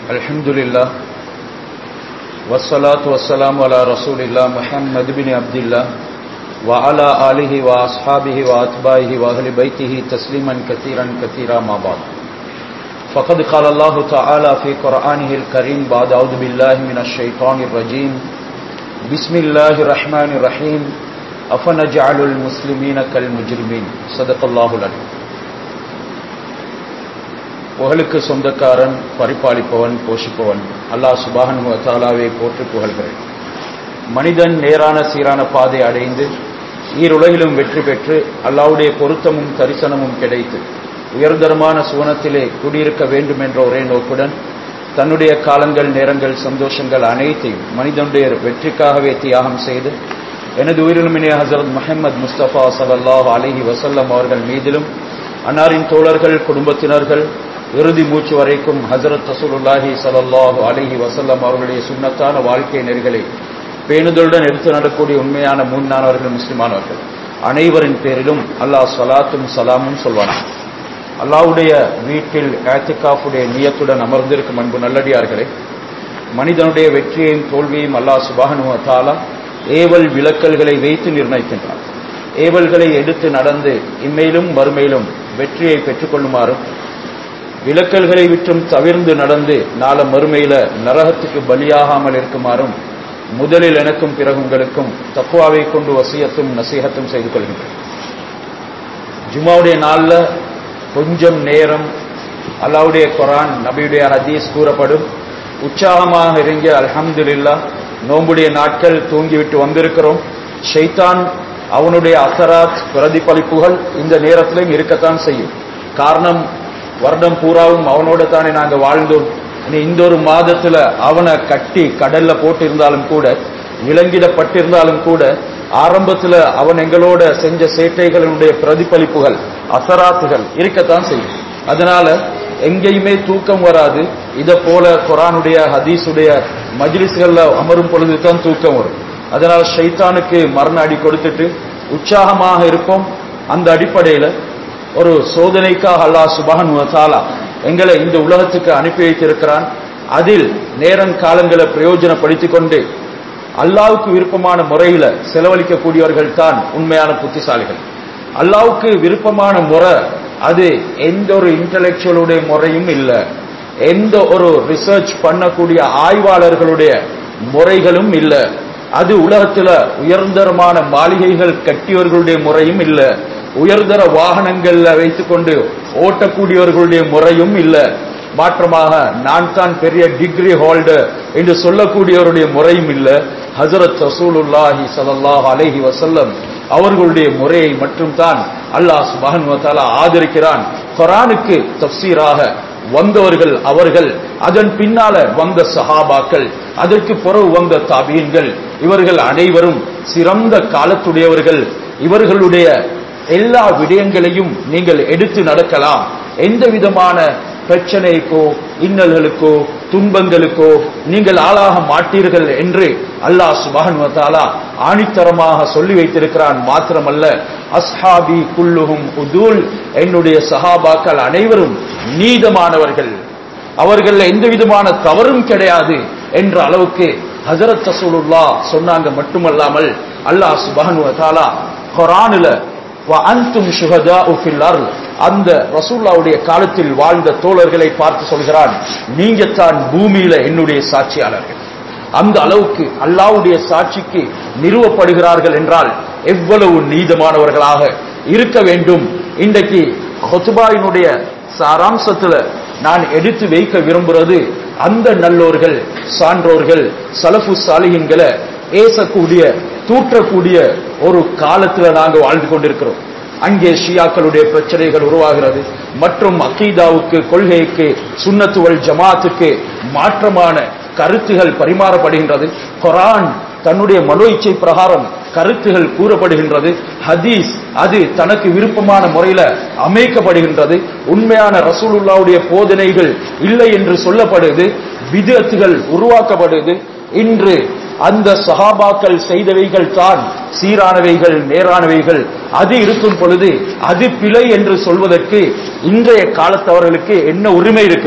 الحمد لله والصلاة والسلام على رسول الله محمد بن عبد الله وعلى آله وأصحابه وأتباعه وأهل بيته تسليما كثيرا كثيرا ما بعد فقد قال الله تعالى في قرآنه الكريم بعد أعوذ بالله من الشيطان الرجيم بسم الله الرحمن الرحيم أفنجعل المسلمين كالمجرمين صدق الله العليم புகழுக்கு சொந்தக்காரன் பரிபாலிப்பவன் போஷிப்பவன் அல்லாஹ் சுபான் தாலாவை போற்றி புகழ்கிறேன் மனிதன் நேரான சீரான பாதை அடைந்து ஈருலகிலும் வெற்றி பெற்று அல்லாவுடைய பொருத்தமும் தரிசனமும் கிடைத்து உயர்தரமான சுவனத்திலே குடியிருக்க வேண்டும் என்ற ஒரே நோக்குடன் தன்னுடைய காலங்கள் நேரங்கள் சந்தோஷங்கள் அனைத்தையும் மனிதனுடைய வெற்றிக்காகவே தியாகம் செய்து எனது உயிரிலுமினிய ஹசரத் முஹம்மது முஸ்தபா சல்லாஹ் அலிஹி வசல்லம் அவர்கள் மீதிலும் அன்னாரின் தோழர்கள் குடும்பத்தினர்கள் இறுதி மூச்சு வரைக்கும் ஹசரத் ரசூலுல்லாஹி சல்லாஹு அலிஹி வசல்லம் அவர்களுடைய சுண்ணத்தான வாழ்க்கை நெறிகளை பேணுதலுடன் எடுத்து நடக்கூடிய உண்மையான மூன்றானவர்கள் முஸ்லிமானவர்கள் அனைவரின் பேரிலும் அல்லாஹ் சலாத்தும் சலாமும் சொல்வானா அல்லாவுடைய வீட்டில் ஏத்திகாஃபுடைய நியத்துடன் அமர்ந்திருக்கும் அன்பு நல்லடியார்களே மனிதனுடைய வெற்றியையும் தோல்வியையும் அல்லாஹ் சுபானு தாலா ஏவல் விளக்கல்களை வைத்து நிர்ணயிக்கின்றார் ஏவல்களை எடுத்து நடந்து இம்மையிலும் மறுமையிலும் வெற்றியை பெற்றுக்கொள்ளுமாறும் விளக்கல்களை விற்றும் தவிர்ந்து நடந்து நாள மறுமையில நரகத்துக்கு பலியாகாமல் இருக்குமாறும் முதலில் எனக்கும் பிறகு உங்களுக்கும் தக்குவாவை கொண்டு வசியத்தும் நசீகத்தும் செய்து கொள்கின்றேன் ஜுமாவுடைய நாளில் கொஞ்சம் நேரம் அல்லாவுடைய குரான் நபியுடைய ஹதீஸ் கூறப்படும் உற்சாகமாக இறங்கிய அல்ஹம்துல்லா நோம்புடைய நாட்கள் தூங்கிவிட்டு வந்திருக்கிறோம் ஷைத்தான் அவனுடைய அசராத் பிரதிபலிப்புகள் இந்த நேரத்திலும் இருக்கத்தான் செய்யும் காரணம் வருடம் பூராவும் அவனோட தானே நாங்கள் வாழ்ந்தோம் இந்த ஒரு மாதத்துல அவனை கட்டி கடல்ல போட்டிருந்தாலும் கூட விலங்கிடப்பட்டிருந்தாலும் கூட ஆரம்பத்துல அவன் எங்களோட செஞ்ச சேட்டைகளுடைய பிரதிபலிப்புகள் அசராத்துகள் இருக்கத்தான் செய்யும் அதனால எங்கேயுமே தூக்கம் வராது இத போல குரானுடைய ஹதீஸுடைய மஜ்லிஸ்கள்ல அமரும் பொழுது தான் தூக்கம் வரும் அதனால ஷைத்தானுக்கு மரண அடி கொடுத்துட்டு உற்சாகமாக இருப்போம் அந்த அடிப்படையில ஒரு சோதனைக்காக அல்லாஹ் சுபஹன் தாலா எங்களை இந்த உலகத்துக்கு அனுப்பி வைத்திருக்கிறான் அதில் நேரம் காலங்களை பிரயோஜனப்படுத்திக் கொண்டு அல்லாவுக்கு விருப்பமான முறையில செலவழிக்கக்கூடியவர்கள் தான் உண்மையான புத்திசாலிகள் அல்லாவுக்கு விருப்பமான முறை அது எந்த ஒரு இன்டலெக்சுவலுடைய முறையும் இல்லை எந்த ஒரு ரிசர்ச் பண்ணக்கூடிய ஆய்வாளர்களுடைய முறைகளும் இல்லை அது உலகத்துல உயர்ந்தரமான மாளிகைகள் கட்டியவர்களுடைய முறையும் இல்லை உயர்தர வாகனங்கள்ல வைத்துக்கொண்டு ஓட்டக்கூடியவர்களுடைய முறையும் இல்ல மாற்றமாக நான் தான் பெரிய டிகிரி ஹோல்டர் என்று சொல்லக்கூடியவருடைய முறையும் இல்ல ஹசரத் ரசூலுல்லாஹி சல்லாஹ் அலஹி வசல்லம் அவர்களுடைய முறையை மட்டும் தான் அல்லாஹ் சுபஹன் ஆதரிக்கிறான் குரானுக்கு தப்சீராக வந்தவர்கள் அவர்கள் அதன் பின்னால வந்த சஹாபாக்கள் அதற்கு பிறகு வந்த தாபீன்கள் இவர்கள் அனைவரும் சிறந்த காலத்துடையவர்கள் இவர்களுடைய எல்லா விடயங்களையும் நீங்கள் எடுத்து நடக்கலாம் எந்த விதமான பிரச்சனைக்கோ இன்னல்களுக்கோ துன்பங்களுக்கோ நீங்கள் ஆளாக மாட்டீர்கள் என்று அல்லாஹ் சுபஹன் வத்தாலா ஆணித்தரமாக சொல்லி வைத்திருக்கிறான் மாத்திரமல்ல அஸ்ஹாபி குல்லுகும் உதூல் என்னுடைய சஹாபாக்கள் அனைவரும் நீதமானவர்கள் அவர்கள் எந்த விதமான தவறும் கிடையாது என்ற அளவுக்கு ஹசரத் ரசூலுல்லா சொன்னாங்க மட்டுமல்லாமல் அல்லாஹ் சுபஹன் வத்தாலா குரானில் அந்தும் சுகதா அந்த ரசூல்லாவுடைய காலத்தில் வாழ்ந்த தோழர்களை பார்த்து சொல்கிறான் நீங்க தான் பூமியில என்னுடைய சாட்சியாளர்கள் அந்த அளவுக்கு அல்லாவுடைய சாட்சிக்கு நிறுவப்படுகிறார்கள் என்றால் எவ்வளவு நீதமானவர்களாக இருக்க வேண்டும் இன்றைக்கு ஹொத்துபாயினுடைய சாராம்சத்துல நான் எடுத்து வைக்க விரும்புறது அந்த நல்லோர்கள் சான்றோர்கள் சலஃபு சாலிகின்களை ஏசக்கூடிய தூற்றக்கூடிய ஒரு காலத்துல நாங்க வாழ்ந்து கொண்டிருக்கிறோம் அங்கே ஷியாக்களுடைய பிரச்சனைகள் உருவாகிறது மற்றும் அக்கீதாவுக்கு கொள்கைக்கு சுண்ணத்துவல் ஜமாத்துக்கு மாற்றமான கருத்துகள் பரிமாறப்படுகின்றது குரான் தன்னுடைய மனோ இச்சை பிரகாரம் கருத்துகள் கூறப்படுகின்றது ஹதீஸ் அது தனக்கு விருப்பமான முறையில அமைக்கப்படுகின்றது உண்மையான ரசூலுல்லாவுடைய போதனைகள் இல்லை என்று சொல்லப்படுது விதத்துகள் உருவாக்கப்படுது இன்று அந்த சஹாபாக்கள் செய்தவைகள் தான் சீரானவைகள் நேரானவைகள் அது இருக்கும் பொழுது அது பிழை என்று சொல்வதற்கு இன்றைய காலத்தவர்களுக்கு என்ன உரிமை இருக்குது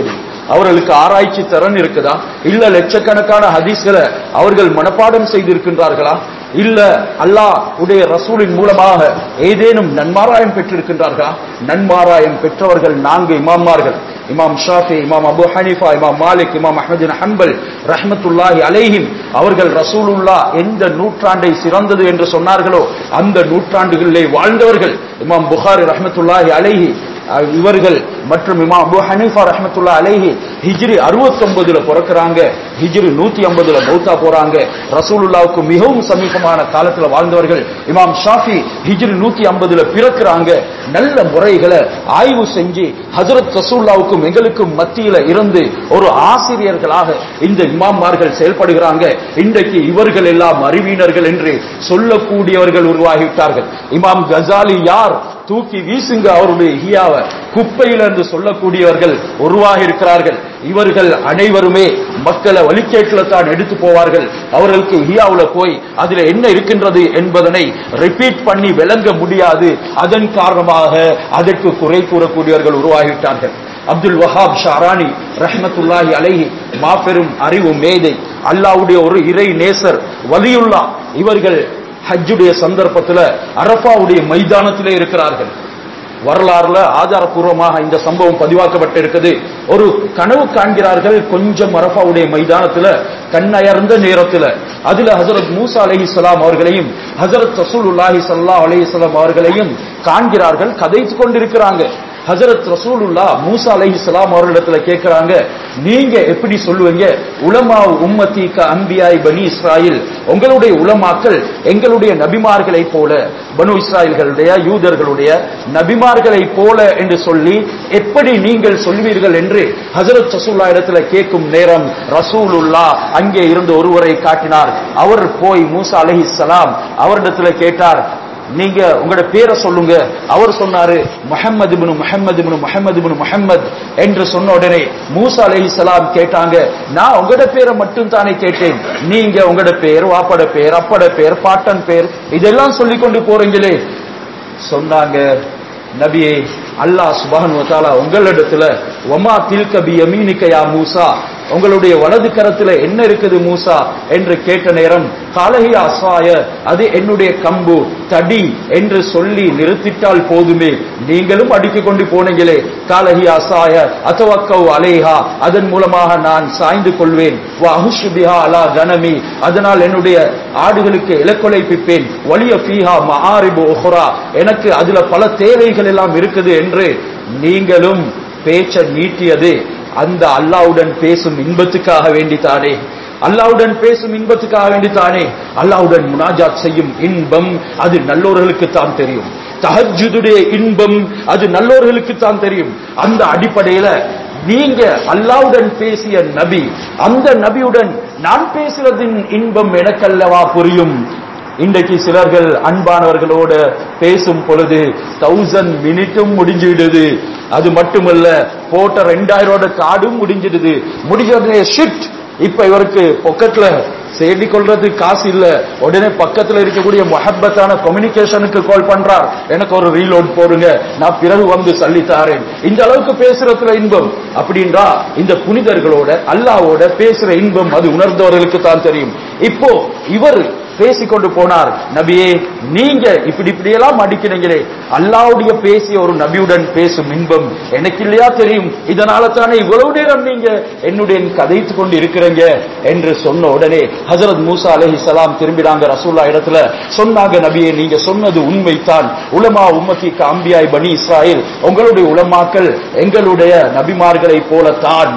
அவர்களுக்கு ஆராய்ச்சி திறன் இருக்குதா இல்ல லட்சக்கணக்கான ஹதீஸ்களை அவர்கள் மனப்பாடம் செய்திருக்கின்றார்களா இல்ல அல்லாஹ் உடைய ரசூலின் மூலமாக ஏதேனும் நன்மாராயம் பெற்றிருக்கின்றார்களா நன்மாராயம் பெற்றவர்கள் நான்கு இமாமார்கள் இமாம் ஷாஃபி இமாம் அபு ஹனீஃபா இமாம் மாலிக் இமாம் அஹமது ஹம்பல் ரஹ்மத்துல்லாஹி அலைஹிம் அவர்கள் ரசூலுல்லா எந்த நூற்றாண்டை சிறந்தது என்று சொன்னார்களோ அந்த நூற்றாண்டுகளிலே வாழ்ந்தவர்கள் இமாம் புகாரி ரஹ்மத்துல்லாஹி அலைஹி அஹ் இவர்கள் மற்றும் இமாம் அபு ஹனீஃபா ரஹ்மத்துல்லா அலைஹி ஹிஜ்ரி 69ல பிறக்கறாங்க ஹிஜ்ரி 150ல மௌத்தா போறாங்க ரசூலுல்லாவுக்கு மிகவும் சமீபமான காலத்துல வாழ்ந்தவர்கள் இமாம் ஷாஃபி ஹிஜ்ரி 150ல பிறக்கறாங்க நல்ல முறைகளை ஆய்வு செஞ்சு ஹஜரத் ரசூலுல்லாவுக்கும் எங்களுக்கும் மத்தியில இருந்து ஒரு ஆசிரியர்களாக இந்த இமாம்மார்கள் செயல்படுகிறாங்க இன்றைக்கு இவர்கள் எல்லாம் அறிவியினர்கள் என்று சொல்லக்கூடியவர்கள் உருவாகிவிட்டார்கள் இமாம் கசாலி யார் தூக்கி வீசுங்க அவருடைய ஹியாவை குப்பையில் என்று சொல்லக்கூடியவர்கள் உருவாகி இருக்கிறார்கள் இவர்கள் அனைவருமே மக்களை வழிகேட்டில தான் எடுத்து போவார்கள் அவர்களுக்கு ஹியாவுல போய் அதுல என்ன இருக்கின்றது என்பதனை ரிப்பீட் பண்ணி விளங்க முடியாது அதன் காரணமாக அதற்கு குறை கூறக்கூடியவர்கள் உருவாகிவிட்டார்கள் அப்துல் வஹாப் ஷாரானி ரஹ்மத்துல்லாஹி அலைஹி மாபெரும் அறிவு மேதை அல்லாவுடைய ஒரு இறை நேசர் வலியுல்லா இவர்கள் ஹஜ்ஜுடைய சந்தர்ப்பத்தில் அரபாவுடைய மைதானத்திலே இருக்கிறார்கள் வரலாறுல ஆதாரபூர்வமாக இந்த சம்பவம் பதிவாக்கப்பட்டிருக்குது ஒரு கனவு காண்கிறார்கள் கொஞ்சம் அரபாவுடைய மைதானத்துல கண்ணயர்ந்த நேரத்துல அதுல ஹசரத் மூசா அலைஹிஸ்ஸலாம் அவர்களையும் ஹசரத் ரசூலுல்லாஹி ஸல்லல்லாஹு அலைஹி வஸல்லம் அவர்களையும் காண்கிறார்கள் கதைத்துக் கொண்டிருக்கிறாங்க ஹசரத் ரசூலுல்லா மூசா அலைஹிஸ்ஸலாம் அவர்களிடத்துல கேட்கிறாங்க நீங்க எப்படி சொல்லுவீங்க உலமா உம்மத்தி க அம்பியாய் பனி இஸ்ராயில் உங்களுடைய உலமாக்கள் எங்களுடைய நபிமார்களை போல பனு இஸ்ராயல்களுடைய யூதர்களுடைய நபிமார்களை போல என்று சொல்லி எப்படி நீங்கள் சொல்வீர்கள் என்று ஹசரத் ரசூல்லா இடத்துல கேட்கும் நேரம் ரசூலுல்லா அங்கே இருந்து ஒருவரை காட்டினார் அவர் போய் மூசா அலைஹிஸ்ஸலாம் அவரிடத்துல கேட்டார் நீங்க உங்களோட பேரை சொல்லுங்க அவர் சொன்னாரு முஹம்மது இப்னு முஹம்மது இப்னு முஹம்மது இப்னு முஹம்மத் என்று சொன்ன உடனே மூசா அலைஹிஸ்ஸலாம் கேட்டாங்க நான் உங்களோட பேரை மட்டும் தானே கேட்டேன் நீங்க உங்களோட பேர் வாப்பட பேர் அப்பட பேர் பாட்டன் பேர் இதெல்லாம் சொல்லி கொண்டு போறீங்களே சொன்னாங்க நபியே அல்லாஹ் சுபஹன் வத்தாலா உங்களிடத்துல ஒமா தில்க பி யமீனிக யா மூசா உங்களுடைய வலது கரத்துல என்ன இருக்குது மூசா என்று கேட்ட நேரம் காலஹி அசாய அது என்னுடைய கம்பு தடி என்று சொல்லி நிறுத்திட்டால் போதுமே நீங்களும் அடித்துக் கொண்டு போனீங்களே காலஹி அசாய அத்தவக்கவ் அலேஹா அதன் மூலமாக நான் சாய்ந்து கொள்வேன் வ அஹுஷு பிஹா அலா கனமி அதனால் என்னுடைய ஆடுகளுக்கு இலக்கொலைப்பிப்பேன் வலிய ஃபீஹா மஆரிபு உஹ்ரா எனக்கு அதுல பல தேவைகள் எல்லாம் இருக்குது என்று நீங்களும் பேச்ச நீட்டியது அந்த அல்லாவுடன் பேசும் இன்பத்துக்காக வேண்டித்தானே அல்லாவுடன் பேசும் இன்பத்துக்காக வேண்டித்தானே அல்லாவுடன் முனாஜாத் செய்யும் இன்பம் அது நல்லோர்களுக்கு தான் தெரியும் தஹஜுடைய இன்பம் அது நல்லோர்களுக்கு தான் தெரியும் அந்த அடிப்படையில நீங்க அல்லாவுடன் பேசிய நபி அந்த நபியுடன் நான் பேசுறதின் இன்பம் எனக்கல்லவா புரியும் இன்றைக்கு சிலர்கள் அன்பானவர்களோட பேசும் பொழுது தௌசண்ட் மினிட்டும் முடிஞ்சிடுது அது மட்டுமல்ல போட்ட ரெண்டாயிரோட கார்டும் முடிஞ்சிடுது முடிஞ்ச ஷிட் இப்ப இவருக்கு பொக்கெட்ல செய்தி கொள்றது காசு இல்ல உடனே பக்கத்துல இருக்கக்கூடிய மொஹப்பத்தான கம்யூனிகேஷனுக்கு கால் பண்றார் எனக்கு ஒரு ரீலோட் போடுங்க நான் பிறகு வந்து சல்லி தாரேன் இந்த அளவுக்கு பேசுறதுல இன்பம் அப்படின்றா இந்த புனிதர்களோட அல்லாவோட பேசுற இன்பம் அது உணர்ந்தவர்களுக்கு தான் தெரியும் இப்போ இவர் பேசிக்கொண்டு போனார் நபியே நீங்க இப்படி இப்படி எல்லாம் அடிக்கிறீங்களே அல்லாவுடைய பேசிய ஒரு நபியுடன் பேசும் இன்பம் எனக்கு இல்லையா தெரியும் இதனால தானே இவ்வளவு நேரம் நீங்க என்னுடைய கதைத்து கொண்டு இருக்கிறீங்க என்று சொன்ன உடனே ஹசரத் மூசா அலஹி சலாம் திரும்பினாங்க ரசூல்லா இடத்துல சொன்னாங்க நபியே நீங்க சொன்னது உண்மைதான் உலமா உம்மத்திக்கு அம்பியாய் பனி இஸ்ராயில் உங்களுடைய உலமாக்கள் எங்களுடைய நபிமார்களை போலத்தான்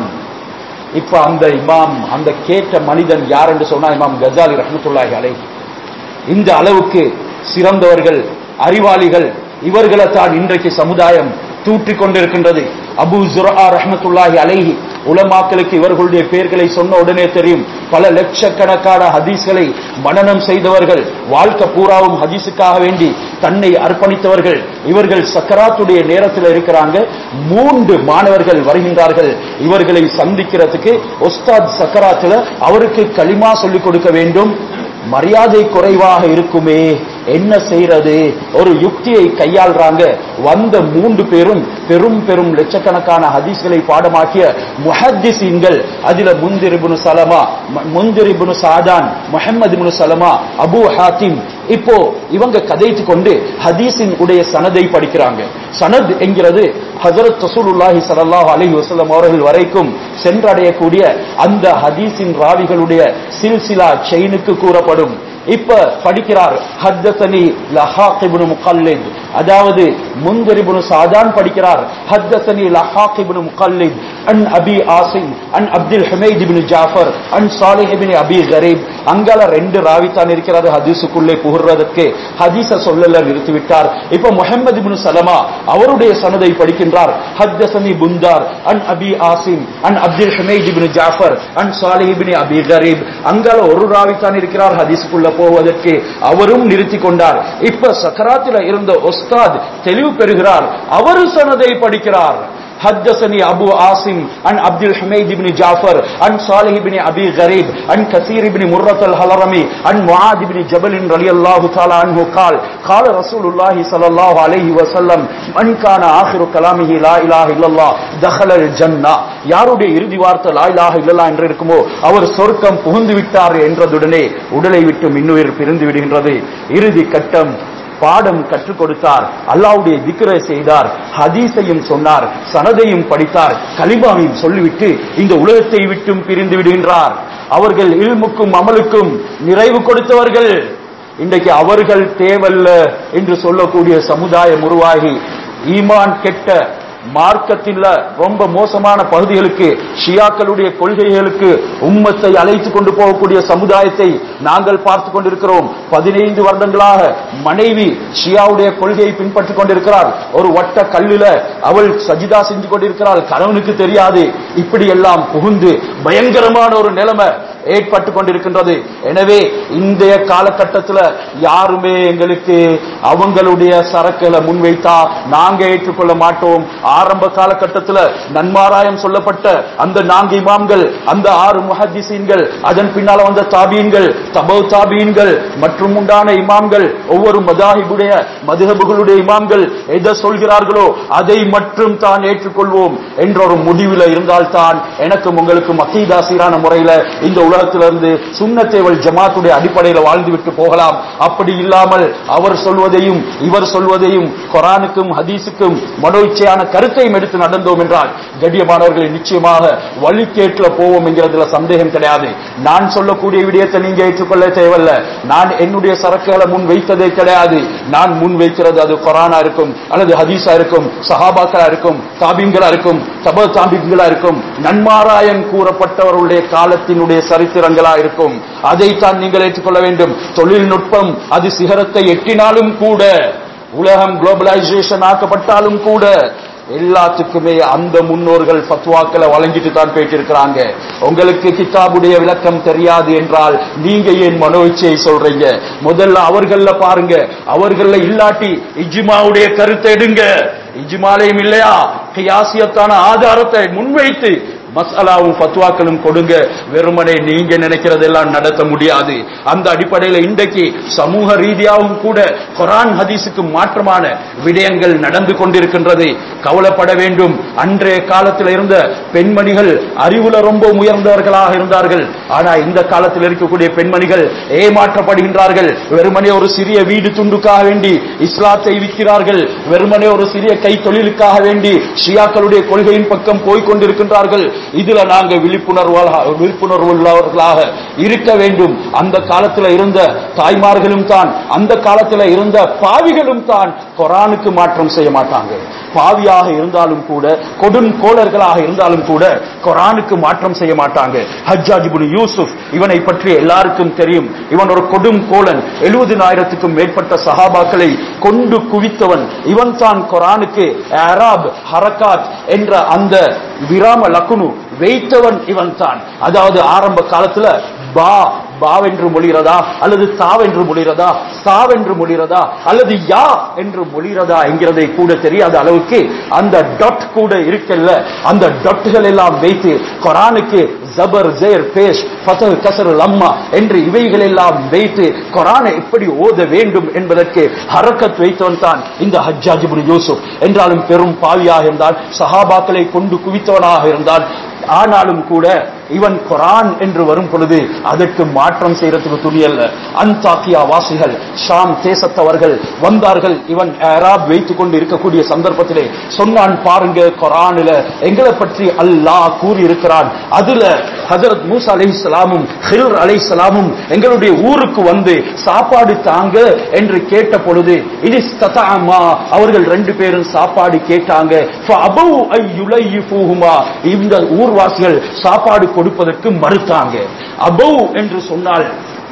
இப்ப அந்த இமாம் அந்த கேட்ட மனிதன் யார் என்று சொன்னா இமாம் கஜாலி ரஹமத்துல்லாஹி அலை இந்த அளவுக்கு சிறந்தவர்கள் அறிவாளிகள் இவர்களை தான் இன்றைக்கு சமுதாயம் தூற்றிக் கொண்டிருக்கின்றது அபு ஜுரா ரஹமத்துல்லாஹி அலைஹி உலமாக்களுக்கு இவர்களுடைய பெயர்களை சொன்ன உடனே தெரியும் பல லட்சக்கணக்கான ஹதீஸ்களை மனனம் செய்தவர்கள் வாழ்க்கை பூராவும் ஹதீஸுக்காக வேண்டி தன்னை அர்ப்பணித்தவர்கள் இவர்கள் சக்கராத்துடைய நேரத்தில் இருக்கிறாங்க மூன்று மாணவர்கள் வருகின்றார்கள் இவர்களை சந்திக்கிறதுக்கு ஒஸ்தாத் சக்கராத்துல அவருக்கு களிமா சொல்லிக் கொடுக்க வேண்டும் மரியாதை குறைவாக இருக்குமே என்ன செய்யறது ஒரு யுக்தியை கையாள்றாங்க வந்த மூன்று பேரும் பெரும் பெரும் லட்சக்கணக்கான ஹதீஸ்களை பாடமாக்கிய முஹத்திசீன்கள் அதுல முந்திரிபுனு சலமா ம- முந்திரிபுனு சாதான் முஹம்மது இப்னு சலமா அபூ ஹாத்திம் இப்போ இவங்க கதைத்து கொண்டு ஹதீஸின் உடைய சனதை படிக்கிறாங்க சனத் என்கிறது ஹஜரத் ரசூலுல்லாஹி ஸல்லல்லாஹு அலைஹி வஸல்லம் அவர்கள் வரைக்கும் சென்றடையக்கூடிய அந்த ஹதீஸின் ராவிகளுடைய சில்சிலா செயினுக்கு கூறப்படும் இப்ப படிக்கிறார் ஹத்தசனி லஹாக் இப்னு முகல்லித் அதாவது முன்தர் இப்னு சாதான் படிக்கிறார் ஹத்தசனி லஹாக் இப்னு முகல்லித் அன் அபி ஆசிம் அன் அப்துல் ஹமீத் இப்னு ஜாஃபர் அன் சாலிஹ் இப்னு அபி கரீப் அங்கால ரெண்டு ராவி தான் இருக்கிறாரு ஹதீஸுக்குள்ளே புகுறதுக்கு ஹதீஸ சொல்லல நிறுத்திவிட்டார் இப்ப முஹம்மது இப்னு சலமா அவருடைய சனதை படிக்கின்றார் ஹத்தசனி புந்தார் அன் அபி ஆசிம் அன் அப்துல் ஹமீத் இப்னு ஜாஃபர் அன் சாலிஹ் இப்னு அபி கரீப் அங்கால ஒரு ராவி தான் இருக்கிறார் ஹதீஸுக்குள்ள போவதற்கு அவரும் நிறுத்தி கொண்டார் இப்ப சக்கராத்தில இருந்த ஒஸ்தாத் தெளிவு பெறுகிறார் அவரு சனதை படிக்கிறார் حدثني أبو عاصم عن عبد الحميد بن جعفر عن صالح بن أبي غريب عن كثير بن مرة الهلرمي عن معاذ بن جبل رضي الله تعالى عنه قال قال رسول الله صلى الله عليه وسلم من كان آخر كلامه لا إله إلا الله دخل الجنة யாருடைய இறுதி வார்த்தை லா இலாஹ இல்லல்லா என்று இருக்குமோ அவர் சொர்க்கம் புகுந்து விட்டார் என்றதுடனே உடலை விட்டு மின்னுயிர் பிரிந்து விடுகின்றது இறுதி கட்டம் பாடம் கற்றுக் கொடுத்தார் அல்லாவுடைய திக்ரை செய்தார் ஹதீஸையும் சொன்னார் சனதையும் படித்தார் கலிமாவையும் சொல்லிவிட்டு இந்த உலகத்தை விட்டும் பிரிந்து விடுகின்றார் அவர்கள் இல்முக்கும் அமலுக்கும் நிறைவு கொடுத்தவர்கள் இன்றைக்கு அவர்கள் தேவல்ல என்று சொல்லக்கூடிய சமுதாயம் உருவாகி ஈமான் கெட்ட மார்க்கத்தில் ரொம்ப மோசமான பகுதிகளுக்கு ஷியாக்களுடைய கொள்கைகளுக்கு உம்மத்தை அழைத்து கொண்டு போகக்கூடிய சமுதாயத்தை நாங்கள் பார்த்து கொண்டிருக்கிறோம் பதினைந்து வருடங்களாக மனைவி ஷியாவுடைய கொள்கையை பின்பற்றிக் கொண்டிருக்கிறார் ஒரு வட்ட கல்லுல அவள் சஜிதா செஞ்சு கொண்டிருக்கிறாள் கணவனுக்கு தெரியாது இப்படி எல்லாம் புகுந்து பயங்கரமான ஒரு நிலைமை ஏற்பட்டு கொண்டிருக்கின்றது எனவே இன்றைய காலகட்டத்தில் யாருமே எங்களுக்கு அவங்களுடைய சரக்குகளை முன்வைத்தா நாங்க ஏற்றுக்கொள்ள மாட்டோம் ஆரம்ப காலகட்டத்தில் நன்மாராயம் சொல்லப்பட்ட அந்த நான்கு இமாம்கள் அந்த ஆறு முஹத்திசீன்கள் அதன் பின்னால வந்த தாபீன்கள் தபவ் தாபீன்கள் மற்றும் உண்டான இமாம்கள் ஒவ்வொரு மதாஹிபுடைய மதுஹபுகளுடைய இமாம்கள் எதை சொல்கிறார்களோ அதை மட்டும் தான் ஏற்றுக்கொள்வோம் என்ற ஒரு முடிவில் இருந்தால்தான் எனக்கும் உங்களுக்கும் அக்கீதா சீரான முறையில இந்த உலகத்திலிருந்து சுண்ணத்தேவல் ஜமாத்துடைய அடிப்படையில் வாழ்ந்துவிட்டு போகலாம் அப்படி இல்லாமல் அவர் சொல்வதையும் இவர் சொல்வதையும் குரானுக்கும் ஹதீஸுக்கும் மனோ இச்சையான கருத்தையும் எடுத்து நடந்தோம் என்றால் கண்ணியமானவர்களை நிச்சயமாக வழிகேட்டுல போவோம் என்கிறதுல சந்தேகம் கிடையாது நான் சொல்லக்கூடிய விடயத்தை நீங்க ஏற்றுக்கொள்ள தேவையில்ல நான் என்னுடைய சரக்குகளை முன் வைத்ததே கிடையாது நான் முன் வைக்கிறது அது குரானா இருக்கும் அல்லது ஹதீஸா இருக்கும் சஹாபாக்களா இருக்கும் தாபீன்களா இருக்கும் தப தாபீன்களா இருக்கும் நன்மாராயன் கூறப்பட்டவர்களுடைய காலத்தினுடைய சரித்திரங்களா இருக்கும் அதைத்தான் நீங்கள் ஏற்றுக்கொள்ள வேண்டும் தொழில்நுட்பம் அது சிகரத்தை எட்டினாலும் கூட உலகம் குளோபலைசேஷன் ஆக்கப்பட்டாலும் கூட எல்லாத்துக்குமே அந்த முன்னோர்கள் ஃபத்வாக்களை வழங்கிட்டு தான் போயிட்டு இருக்கிறாங்க உங்களுக்கு கிதாபுடைய விளக்கம் தெரியாது என்றால் நீங்க ஏன் மனோ இச்சையை சொல்றீங்க முதல்ல அவர்கள பாருங்க அவர்கள இல்லாட்டி இஜ்மாவுடைய கருத்தை எடுங்க இஜ்மாலையும் இல்லையா கியாசியத்தான ஆதாரத்தை முன்வைத்து மசாலாவும் ஃபத்வாக்களும் கொடுங்க வெறுமனே நீங்க நினைக்கிறதெல்லாம் நடத்த முடியாது அந்த அடிப்படையில் இன்றைக்கு சமூக ரீதியாகவும் கூட குரான் ஹதீஸுக்கு மாற்றமான விடயங்கள் நடந்து கொண்டிருக்கின்றது கவலைப்பட வேண்டும் அன்றைய காலத்தில் இருந்த பெண்மணிகள் அறிவுல ரொம்ப உயர்ந்தவர்களாக இருந்தார்கள் ஆனா இந்த காலத்தில் இருக்கக்கூடிய பெண்மணிகள் ஏமாற்றப்படுகின்றார்கள் வெறுமனே ஒரு சிறிய வீடு துண்டுக்காக வேண்டி இஸ்லாத்தை விற்கிறார்கள் வெறுமனே ஒரு சிறிய கை தொழிலுக்காக வேண்டி ஷியாக்களுடைய கொள்கையின் பக்கம் போய்க் கொண்டிருக்கின்றார்கள் இதுல நாங்க விழிப்புணர்வாக விழிப்புணர்வு உள்ளவர்களாக இருக்க வேண்டும் அந்த காலத்துல இருந்த தாய்மார்களும் தான் அந்த காலத்துல இருந்த பாவிகளும் தான் குரானுக்கு மாற்றம் செய்ய மாட்டாங்க பாவியாக இருந்தாலும் கூட கொடும் கோளர்களாக இருந்தாலும் கூட குரானுக்கு மாற்றம் செய்ய மாட்டாங்க ஹஜ்ஜாஜ் இப்னு யூசுப் இவனை பற்றி எல்லாருக்கும் தெரியும் இவன் ஒரு கொடும் கோலன் எழுபதினாயிரத்துக்கும் மேற்பட்ட சஹாபாக்களை கொண்டு குவித்தவன் இவன் தான் குரானுக்கு அராப் ஹரகாத் என்ற அந்த விராம லக்குனு வைத்தவன் இவன் தான் அதாவது ஆரம்ப காலத்துல பா பாவென்று மொழிகிறதா அல்லது தாவென்று மொழிகிறதா சாவென்று மொழிகிறதா அல்லது யா என்று மொழிகிறதா என்கிறதை கூட தெரியாத அளவுக்கு அந்த டொட் கூட இருக்கல்ல அந்த டொட்டுகள் எல்லாம் வைத்து குரானுக்கு ஜபர் ஜேர் பேஷ் ஃபதஹ் கசர் லம்மா என்று இவைகள் எல்லாம் வைத்து குரானை எப்படி ஓத வேண்டும் என்பதற்கு ஹரக்கத் வைத்தவன் தான் இந்த ஹஜ்ஜாஜ் இப்னு யூசுப் என்றாலும் பெரும் பாவியாக இருந்தால் சஹாபாக்களை கொண்டு குவித்தவனாக இருந்தால் ஆனாலும் கூட இவன் குரான் என்று வரும் பொழுது அதற்கு மாற்றம் செய்யறதுக்கு துணியல்ல அன்தாக்கியா வாசிகள் ஷாம் தேசத்தவர்கள் வந்தார்கள் இவன் அராப் வைத்துக் கொண்டு இருக்கக்கூடிய சந்தர்ப்பத்திலே சொன்னான் பாருங்க குரானில எங்களை பற்றி அல்லாஹ் கூறி இருக்கிறான் அதுல ஹஜரத் மூசா அலை சலாமும் ஹிர் அலை சலாமும் எங்களுடைய ஊருக்கு வந்து சாப்பாடு தாங்க என்று கேட்ட பொழுது இது அவர்கள் ரெண்டு பேரும் சாப்பாடு கேட்டாங்க فَأَبَوْا أَن يُلَيِّفُوهُمَا. இந்த ஊர்வாசிகள் சாப்பாடு கொடுப்பதற்கு மறுத்தாங்க அபௌ என்று சொன்னால்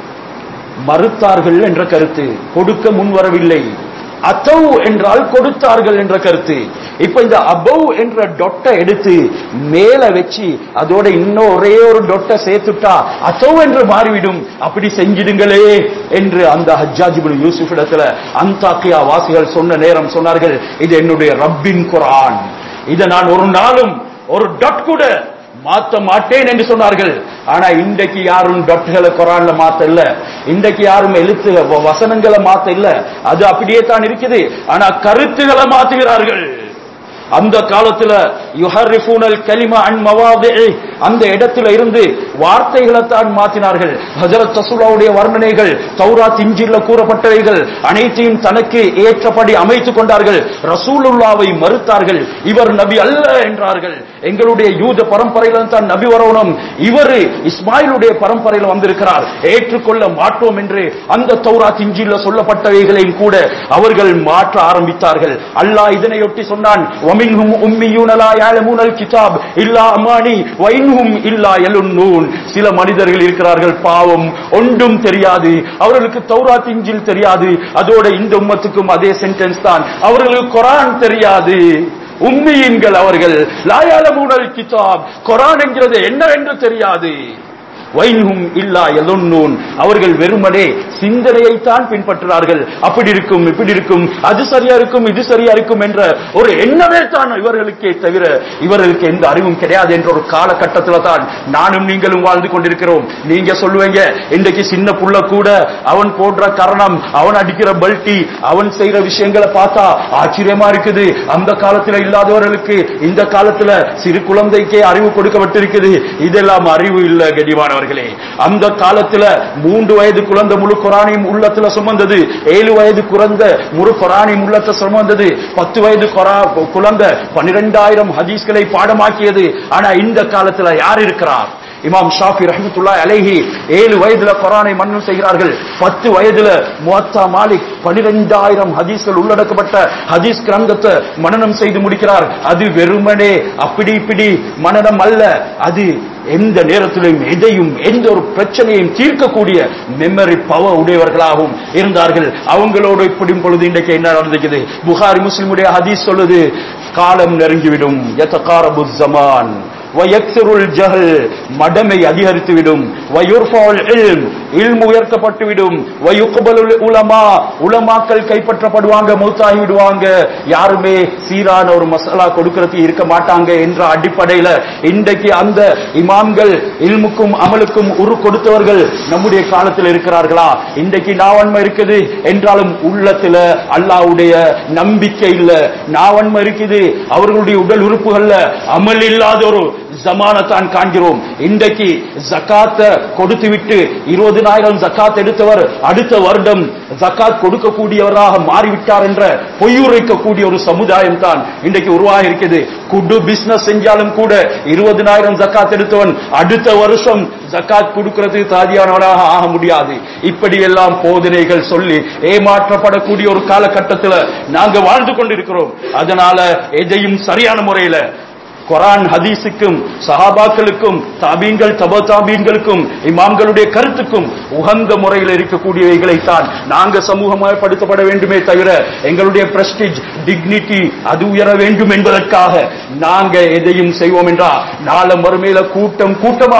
மறுத்தார்கள் என்ற கருத்து கொடுக்க முன்வரவில்லை அத்தௌ என்றால் கொடுத்தார்கள் என்ற கருத்து இப்ப இந்த அபவ் என்ற டொட்டை எடுத்து மேல வச்சு அதோட இன்னும் ஒரே ஒரு டொட்டை சேர்த்துட்டா அத்தௌ என்று மாறிவிடும் அப்படி செஞ்சிடுங்களே என்று அந்த ஹஜ்ஜாஜிபுல் யூசுப் இடத்துல அந்தாக்கியா வாசிகள் சொன்ன நேரம் சொன்னார்கள் இது என்னுடைய ரப்பின் குரான் இதை நான் ஒரு நாளும் ஒரு டொட் கூட மாத்த மாட்டேன் என்று சொன்னார்கள் ஆனா இன்றைக்கு யாரும் டாக்டர்களை குரான்ல மாத்த இல்ல இன்றைக்கு யாரும் எழுத்து வ- வசனங்களை மாத்த இல்ல அது அப்படியே தான் இருக்குது ஆனா கருத்துகளை மாத்துகிறார்கள் அந்த காலத்துல யுஹர்ரிஃபூனல் கலிமா அன் மவாதிஇ அந்த இடத்துல இருந்து வார்த்தைகளை தான் மாற்றினார்கள் ஹஜரத் ரசூலுல்லாவுடைய வர்ணனைகள் தௌராத் இஞ்சில்ல கூறப்பட்டவைகள் அனைத்தையும் தனக்கு ஏற்றபடி அமைத்துக் கொண்டார்கள் ரசூலுல்லாவை மறுத்தார்கள் இவர் நபி அல்ல என்றார்கள் எங்களுடைய யூத பரம்பரையில தான் நபி வரணும் இவர் இஸ்மாயிலுடைய பரம்பரையில் வந்திருக்கிறார் ஏற்றுக்கொள்ள மாட்டோம் என்று அந்த தௌராத் இஞ்சில்ல சொல்லப்பட்டவைகளையும் கூட அவர்கள் மாற்ற ஆரம்பித்தார்கள் அல்லாஹ் இதனையொட்டி சொன்னான் وَمِنْهُمْ أُمِّيُّونَ لَا يَعْلَمُونَ الْكِتَابَ إِلَّا أَمَانِي وَإِنْهُمْ إِلَّا يَلُنُّونَ சில மனிதர்கள் இருக்கிறார்கள் பாவம் ஒன்றும் தெரியாது அவர்களுக்கு தௌராத் இஞ்சில் தெரியாது அதோட இந்த உம்மத்துக்கும் அதே சென்டென்ஸ் தான் அவர்களுக்கு குரான் தெரியாது உம்மியின்கள் அவர்கள் லாயாலமூனல் கிதாப் குரான் என்கிறது என்னவென்று தெரியாது வைன்ஹும் இல்லா எலுன்னூன் அவர்கள் வெறுமனே சிந்தனையைத்தான் பின்பற்றுகிறார்கள் அப்படி இருக்கும் இப்படி இருக்கும் அது சரியா இருக்கும் இது சரியா இருக்கும் என்ற ஒரு எண்ணமே தான் இவர்களுக்கே தவிர இவர்களுக்கு எந்த அறிவும் கிடையாது என்ற ஒரு காலகட்டத்தில் தான் நானும் நீங்களும் வாழ்ந்து கொண்டிருக்கிறோம் நீங்க சொல்லுவீங்க இன்றைக்கு சின்ன புள்ள கூட அவன் போடுற கரணம் அவன் அடிக்கிற பல்ட்டி அவன் செய்யற விஷயங்களை பார்த்தா ஆச்சரியமா இருக்குது அந்த காலத்துல இல்லாதவர்களுக்கு இந்த காலத்துல சிறு குழந்தைக்கே அறிவு கொடுக்கப்பட்டிருக்குது இதெல்லாம் அறிவு இல்ல கடிவானவர்களே அந்த காலத்துல மூன்று வயது குழந்தை முழு குரானையும் உள்ளத்துல சுமந்தது ஏழு வயது குழந்தை முழு குரானையும் உள்ளத்தை சுமந்தது பத்து வயது குரா- குழந்தை பன்னிரெண்டாயிரம் ஹதீஸ்களை பாடமாக்கியது ஆனா இந்த காலத்துல யார் இருக்கிறார் இமாம் ஷாஃபி ரஹமத்துல்லா அலைஹி ஏழு வயதுல குரானை மன்னன் செய்கிறார்கள் பத்து வயதுல முவத்தா மாலிக் பனிரெண்டாயிரம் ஹதீஸ்கள் உள்ளடக்கப்பட்ட ஹதீஸ் கிரந்தத்தை மனனம் செய்து முடிக்கிறார் அது வெறுமனே அப்படி இப்படி மனனம் அல்ல அது எந்த நேரத்திலும் எதையும் எந்த ஒரு பிரச்சனையும் தீர்க்கக்கூடிய மெமரி பவர் உடையவர்களாகவும் இருந்தார்கள் அவங்களோடு இப்படியும் பொழுது இன்றைக்கு என்ன நடந்துக்குது புகாரி முஸ்லிமுடைய ஹதீஸ் சொல்லுது காலம் நெருங்கிவிடும் எத்தகாரபு ஜமான் வயக்சிருள் ஜஹல் மடமை அதிகரித்துவிடும் வயுர்ஃபால் இல்ம் இல்ம் உயர்த்தப்பட்டுவிடும் வயுக்பலுல் உலமா உலமாக்கள் கைப்பற்றப்படுவாங்க மௌத்தாகி விடுவாங்க யாருமே சீரான ஒரு மசாலா கொடுக்கறதுக்கு இருக்க மாட்டாங்க என்ற அடிப்படையில இன்றைக்கு அந்த இமாம்கள் இல்முக்கும் அமலுக்கும் உரு கொடுத்தவர்கள் நம்முடைய காலத்தில் இருக்கிறார்களா இன்றைக்கு நாவன்மை இருக்குது என்றாலும் உள்ளத்துல அல்லாஹ்வுடைய நம்பிக்கை இல்ல நாவன்மை இருக்குது அவர்களுடைய உடல் உறுப்புகள்ல அமல் இல்லாத ஒரு ஜமானத்தான் காண்கிறோம் இன்றைக்கு ஜக்காத்த கொடுத்து விட்டு இருபதினாயிரம் ஜக்காத் எடுத்தவர் அடுத்த வருடம் ஜக்காத் கொடுக்கக்கூடியவராக மாறிவிட்டார் என்ற பொய்யுரைக்கக்கூடிய ஒரு சமுதாயம் தான் இன்றைக்கு உருவாகி இருக்குது குடு பிசினஸ் செஞ்சாலும் கூட இருபதினாயிரம் ஜக்காத் எடுத்தவன் அடுத்த வருஷம் ஜக்காத் கொடுக்கிறது தாதியானவனாக ஆக முடியாது இப்படி எல்லாம் போதனைகள் சொல்லி ஏமாற்றப்படக்கூடிய ஒரு காலகட்டத்தில் நாங்க வாழ்ந்து கொண்டிருக்கிறோம் அதனால எதையும் சரியான முறையில குரான் ஹதீஸுக்கும் சஹாபாக்களுக்கும் தாபீன்கள் தப தாபீன்களுக்கும் இமாம்களுடைய கருத்துக்கும் உகந்த முறையில் இருக்கக்கூடியவைகளைத்தான் நாங்க சமூகமயப்படுத்தப்பட வேண்டுமே தவிர எங்களுடைய பிரஸ்டிஜ் டிக்னிட்டி அது உயர வேண்டும் என்பதற்காக நாங்க எதையும் செய்வோம் என்றா நாள மறுமையில கூட்டம் கூட்டமாக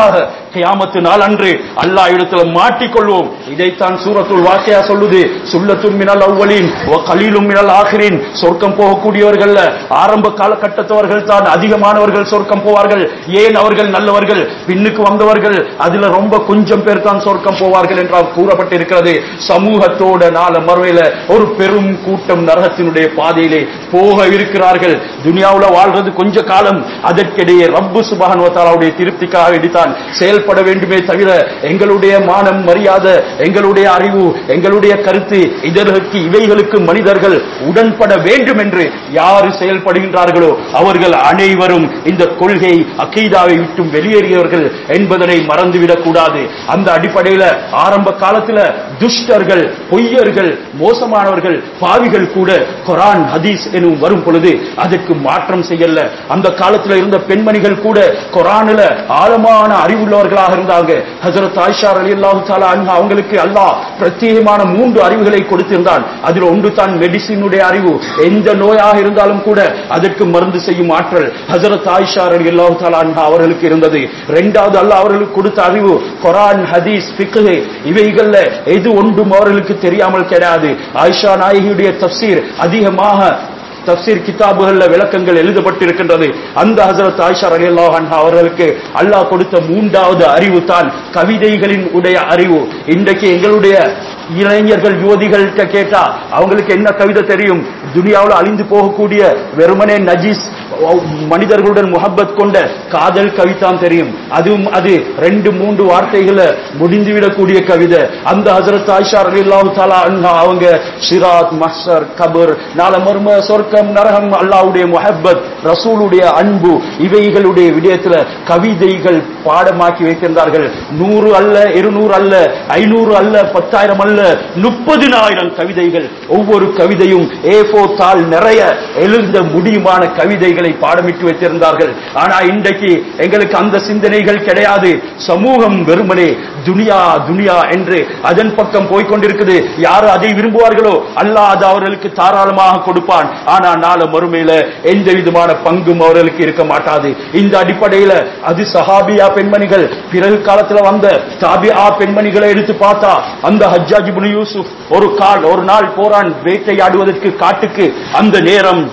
கியாமத்து நாள் அன்று அல்லாஹ் இடத்துல மாட்டிக்கொள்வோம் இதைத்தான் சூரத்துல் வாக்கியா சொல்லுது சுல்லத்துன் மினல் அவ்வலின் வ கலீலும் மினல் ஆகிரின் சொர்க்கம் போகக்கூடியவர்கள் ஆரம்ப காலகட்டத்தவர்கள் தான் அதிகமானவர்கள் சொர்க்கம் போவார்கள் ஏன் அவர்கள் நல்லவர்கள் பின்னுக்கு வந்தவர்கள் அதுல ரொம்ப கொஞ்சம் பேர் தான் சொர்க்கம் போவார்கள் என்றால் கூறப்பட்டிருக்கிறது சமூகத்தோட நாள மறுவையில ஒரு பெரும் கூட்டம் நரகத்தினுடைய பாதையிலே போக இருக்கிறார்கள் துனியாவுல வாழ்றது கொஞ்ச காலம் அதற்கிடையே ரப்பு சுபஹான் வத்தாலாவுடைய திருப்திக்காக இடித்தான் செயல்பட வேண்டுமே தவிர எங்களுடைய மானம் மரியாதை எங்களுடைய அறிவு எங்களுடைய கருத்து இதற்கு இவைகளுக்கு மனிதர்கள் உடன்பட வேண்டும் என்று யாரு செயல்படுகின்றார்களோ அவர்கள் அனைவரும் இந்த கொள்கை அக்கீதாவை விட்டும் வெளியேறியவர்கள் என்பதனை மறந்துவிடக் கூடாது அந்த அடிப்படையில ஆரம்ப காலத்துல துஷ்டர்கள் பொய்யர்கள் மோசமானவர்கள் பாவிகள் கூட குரான் ஹதீஸ் எனும் வரும் பொழுது அதற்கு மாற்றம் செய்யல அந்த காலத்துல இருந்த பெண்மணிகள் கூட குரானில ஆழமான அறிவுள்ளவர்களாக இருந்தாங்க ஹசரத் ஆயிஷா அலி அல்லாஹு அவங்களுக்கு அல்லாஹ் பிரத்யேகமான மூன்று அறிவுகளை கொடுத்திருந்தான் அதில் ஒன்று தான் மெடிசினுடைய அறிவு எந்த நோயாக இருந்தாலும் கூட அதற்கு மருந்து செய்யும் ஆற்றல் ஹசரத் ஆயிஷா அலி அல்லாஹு தாலா அவர்களுக்கு இருந்தது இரண்டாவது அல்லாஹ் அவர்களுக்கு கொடுத்த அறிவு குரான் ஹதீஸ் ஃபிக்ஹ் இவைகள்ல எது ஒன்றும் அவர்களுக்கு தெரியாமல் கிடையாது ஆயிஷா நாயகியுடைய தப்சீர் அதிகமாக தப்சீர் கிதாபுகள்ல விளக்கங்கள் எழுதப்பட்டிருக்கின்றது அந்த ஹசரத் ஆயிஷா ரலியல்லாஹு அன்ஹா அவர்களுக்கு அல்லாஹ் கொடுத்த மூன்றாவது அறிவு தான் கவிதைகளின் உடைய அறிவு இன்றைக்கு எங்களுடைய இளைஞர்கள் யுவதிகள்கிட்ட கேட்டா அவங்களுக்கு என்ன கவிதை தெரியும் துனியாவில் அழிந்து போகக்கூடிய வெறுமனே நஜீஸ் மனிதர்களுடன் முகப்பத் கொண்ட காதல் கவிதான் தெரியும் அதுவும் அது ரெண்டு மூன்று வார்த்தைகளை முடிந்துவிடக்கூடிய கவிதை அந்த ஹசரத் ஆயிஷா ரலியல்லாஹு தஆலா அன்ஹா அவங்க ஷிராத் மஹ்ஷர் கபர் நாள மர்ம சொர்க்கம் நரகம் அல்லாஹ்வுடைய முஹப்பத் ரசூலுடைய அன்பபு இவைகளுடைய விடயத்துல கவிதைகள் பாடமாக்கி வைக்கின்றார்கள் நூறு அல்ல இருநூறு அல்ல ஐநூறு அல்ல பத்தாயிரம் அல்ல முப்பதினாயிரம் கவிதைகள் ஒவ்வொரு கவிதையும் ஏ தாள் நிறைய எழுந்த முடியுமான கவிதைகளை பாடமிட்டு வைத்திருந்தார்கள் ஆனா இன்றைக்கு எங்களுக்கு அந்த சிந்தனைகள் கிடையாது சமூகம் வெறுமனே துனியா துனியா என்று அதன் பக்கம் போய்கொண்டிருக்குது யாரு அதை விரும்புவார்களோ அல்லாஹ் அது அவர்களுக்கு தாராளமாக கொடுப்பான் ஆனா நாள மறுமையில எந்த விதமான பங்கும் அவர்களுக்கு இருக்க மாட்டாது இந்த அடிப்படையில அது சஹாபியா பெண்மணிகள் பிறகு காலத்துல வந்த தாபியா பெண்மணிகளை எடுத்து பார்த்தா அந்த ஹஜ்ஜாஜ் இப்னு யூசுப் ஒரு கால் ஒரு நாள் போரான் வேட்டையாடுவதற்கு காட்டுக்கு அந்த நேரம்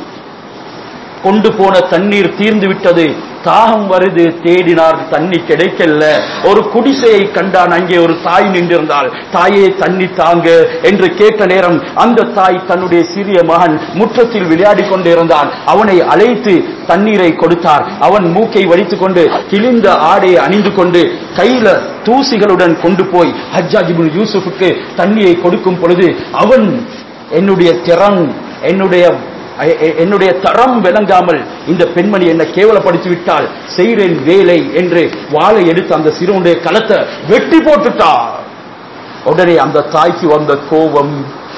கொண்டு போன தண்ணீர் தீர்ந்து விட்டது தாகம் வருது தேடினார் தண்ணி கிடைக்கல ஒரு குடிசையை கண்டான் அங்கே ஒரு தாய் நின்றிருந்தாள் தாயே தண்ணி தாங்க என்று கேட்ட நேரம் அந்த தாய் தன்னுடைய சிறிய மகன் முற்றத்தில் விளையாடி கொண்டிருந்தான் அவனை அழைத்து தண்ணீரை கொடுத்தார் அவன் மூக்கை வடித்துக் கொண்டு கிழிந்த ஆடையை அணிந்து கொண்டு கையில தூசிகளுடன் கொண்டு போய் ஹஜ்ஜாஜ் இப்னு யூசுஃபுக்கு தண்ணியை கொடுக்கும் பொழுது அவன் என்னுடைய திறன் என்னுடைய எ- எ- என்னுடைய தரம் விளங்காமல் இந்த பெண்மணி என்னை கேவலப்படுத்தி விட்டால் செய்கிறேன் வேலை என்று வாளை எடுத்து அந்த சிறுவனுடைய களத்தை வெட்டி போட்டுட்டார் உடனே அந்த தாய்க்கு வந்த கோபம்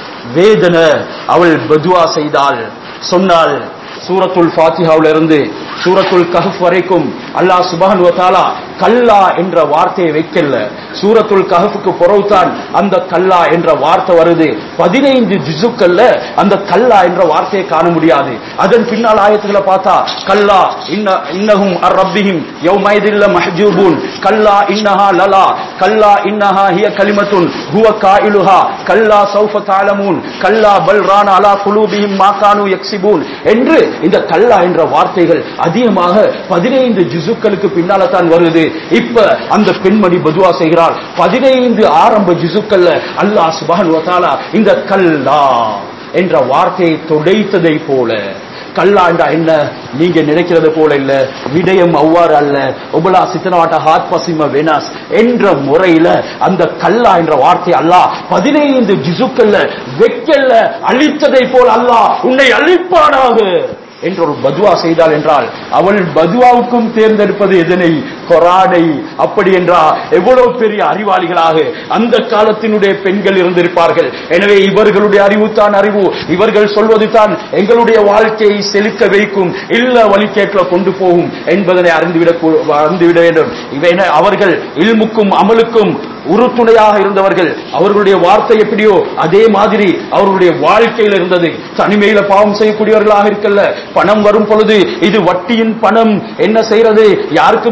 வேதனை அவள் பதுவா செய்தாள் சொன்னாள் சூரத்துல் ஃபாத்திஹாவுல இருந்து சூரத்துல் கஹஃப் வரைக்கும் அல்லாஹ் சுப்ஹானஹு வ தஆலா கல்லா என்ற வார்த்தையை வைக்கல சூரத்துல் கஹஃபுக்கு பிறகுதான் அந்த கல்லா என்ற வார்த்தை வருது பதினைந்து ஜுசுக்கள்ல அந்த கல்லா என்ற வார்த்தையை காண முடியாது அதன் பின்னால் ஆயத்துக்களை பார்த்தா கல்லா இன்ன இன்னஹும் அர் ரப்பிஹிம் யௌமைதில்ல மஹ்ஜூபூன் கல்லா இன்னஹா லலா கல்லா இன்னஹா ஹிய கலிமத்துன் ஹுவ காயிலுஹா கல்லா சௌஃப தஅலமூன் கல்லா பல் ரான அலா குலூபிஹிம் மா கானு யக்ஸிபூன் என்று இந்த கல்லா என்ற வார்த்தைகள் அதிகமாக பதினைந்து ஜுசுக்களுக்கு பின்னால தான் வருது இப்ப அந்த பெண்மணி பதுவா செய்கிறாள் பதினைந்து ஆரம்ப ஜுசுக்கள்ல அல்லாஹ் சுப்ஹானஹு வ தஆலா இந்த கல்லா என்ற வார்த்தையை துடைத்ததை போல கல்லாண்டா என்ன நீங்க நினைக்கிறது போல இல்ல விடயம் அவ்வாறு அல்ல உபலா சித்தனவாட்ட ஹாத் பசிம வெனாஸ் என்ற முறையில அந்த கல்லா என்ற வார்த்தை அல்லாஹ் பதினைந்து ஜிசுக்கல்ல வெக்கல்ல அழித்ததை போல் அல்லாஹ் உன்னை அழிப்பானாக என்று ஒரு பதுவா செய்தாள் என்றால் அவள் பதுவாவுக்கும் தேர்ந்தெடுப்பது எதனை கொரானை அப்படி என்றால் எவ்வளவு பெரிய அறிவாளிகளாக அந்த காலத்தினுடைய பெண்கள் இருந்திருப்பார்கள் எனவே இவர்களுடைய அறிவு தான் அறிவு இவர்கள் சொல்வது தான் எங்களுடைய வாழ்க்கையை செலுத்த வைக்கும் இல்ல வழிகேட்டில் கொண்டு போகும் என்பதனை அறிந்துவிட அறிந்துவிட வேண்டும் இவை அவர்கள் இல்முக்கும் அமலுக்கும் உறுதுணையாக இருந்தவர்கள் அவர்களுடைய வார்த்தை எப்படியோ அதே மாதிரி அவர்களுடைய வாழ்க்கையில் இருந்தது தனிமையில பாவம் செய்யக்கூடியவர்களாக இருக்கல்ல பணம் வரும் பொழுது இது வட்டியின் பணம் என்ன செய்யறது யாருக்கும் தெரியாது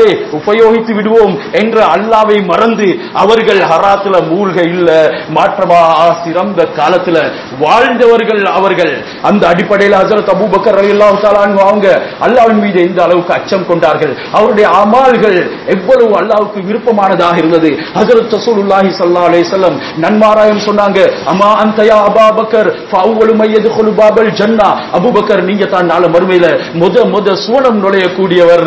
இருந்தாலே உபயோகித்து விடுவோம் என்ற அல்லாவை மறந்து அவர்கள் ஹராத்துல மூழ்க இல்ல மாற்றமா சிறந்த காலத்துல வாழ்ந்தவர்கள் அவர்கள் அந்த அடிப்படையில் ஹசரத் அபூபக்கர் ரலியல்லாஹு தஆலா அன்ஹு அவங்க அல்லாஹ்வின் மீது எந்த அளவுக்கு அச்சம் கொண்டார்கள் அவருடைய அமால்கள் எவ்வளவு அல்லாஹ்வுக்கு விருப்பமானதாக இருந்தது ஹசரத் ரசூலுல்லாஹி ஸல்லல்லாஹு அலைஹி வஸல்லம் நன்மாராயம் சொன்னாங்க அம்மா அந்த யா அபூபக்கர் ஃபஅவ்வலு மை யத்குலு பாபல் ஜன்னா அபூபக்கர் நீங்க தான் நாளை மறுமையில முத முத சுவனம் நுழையக்கூடியவர்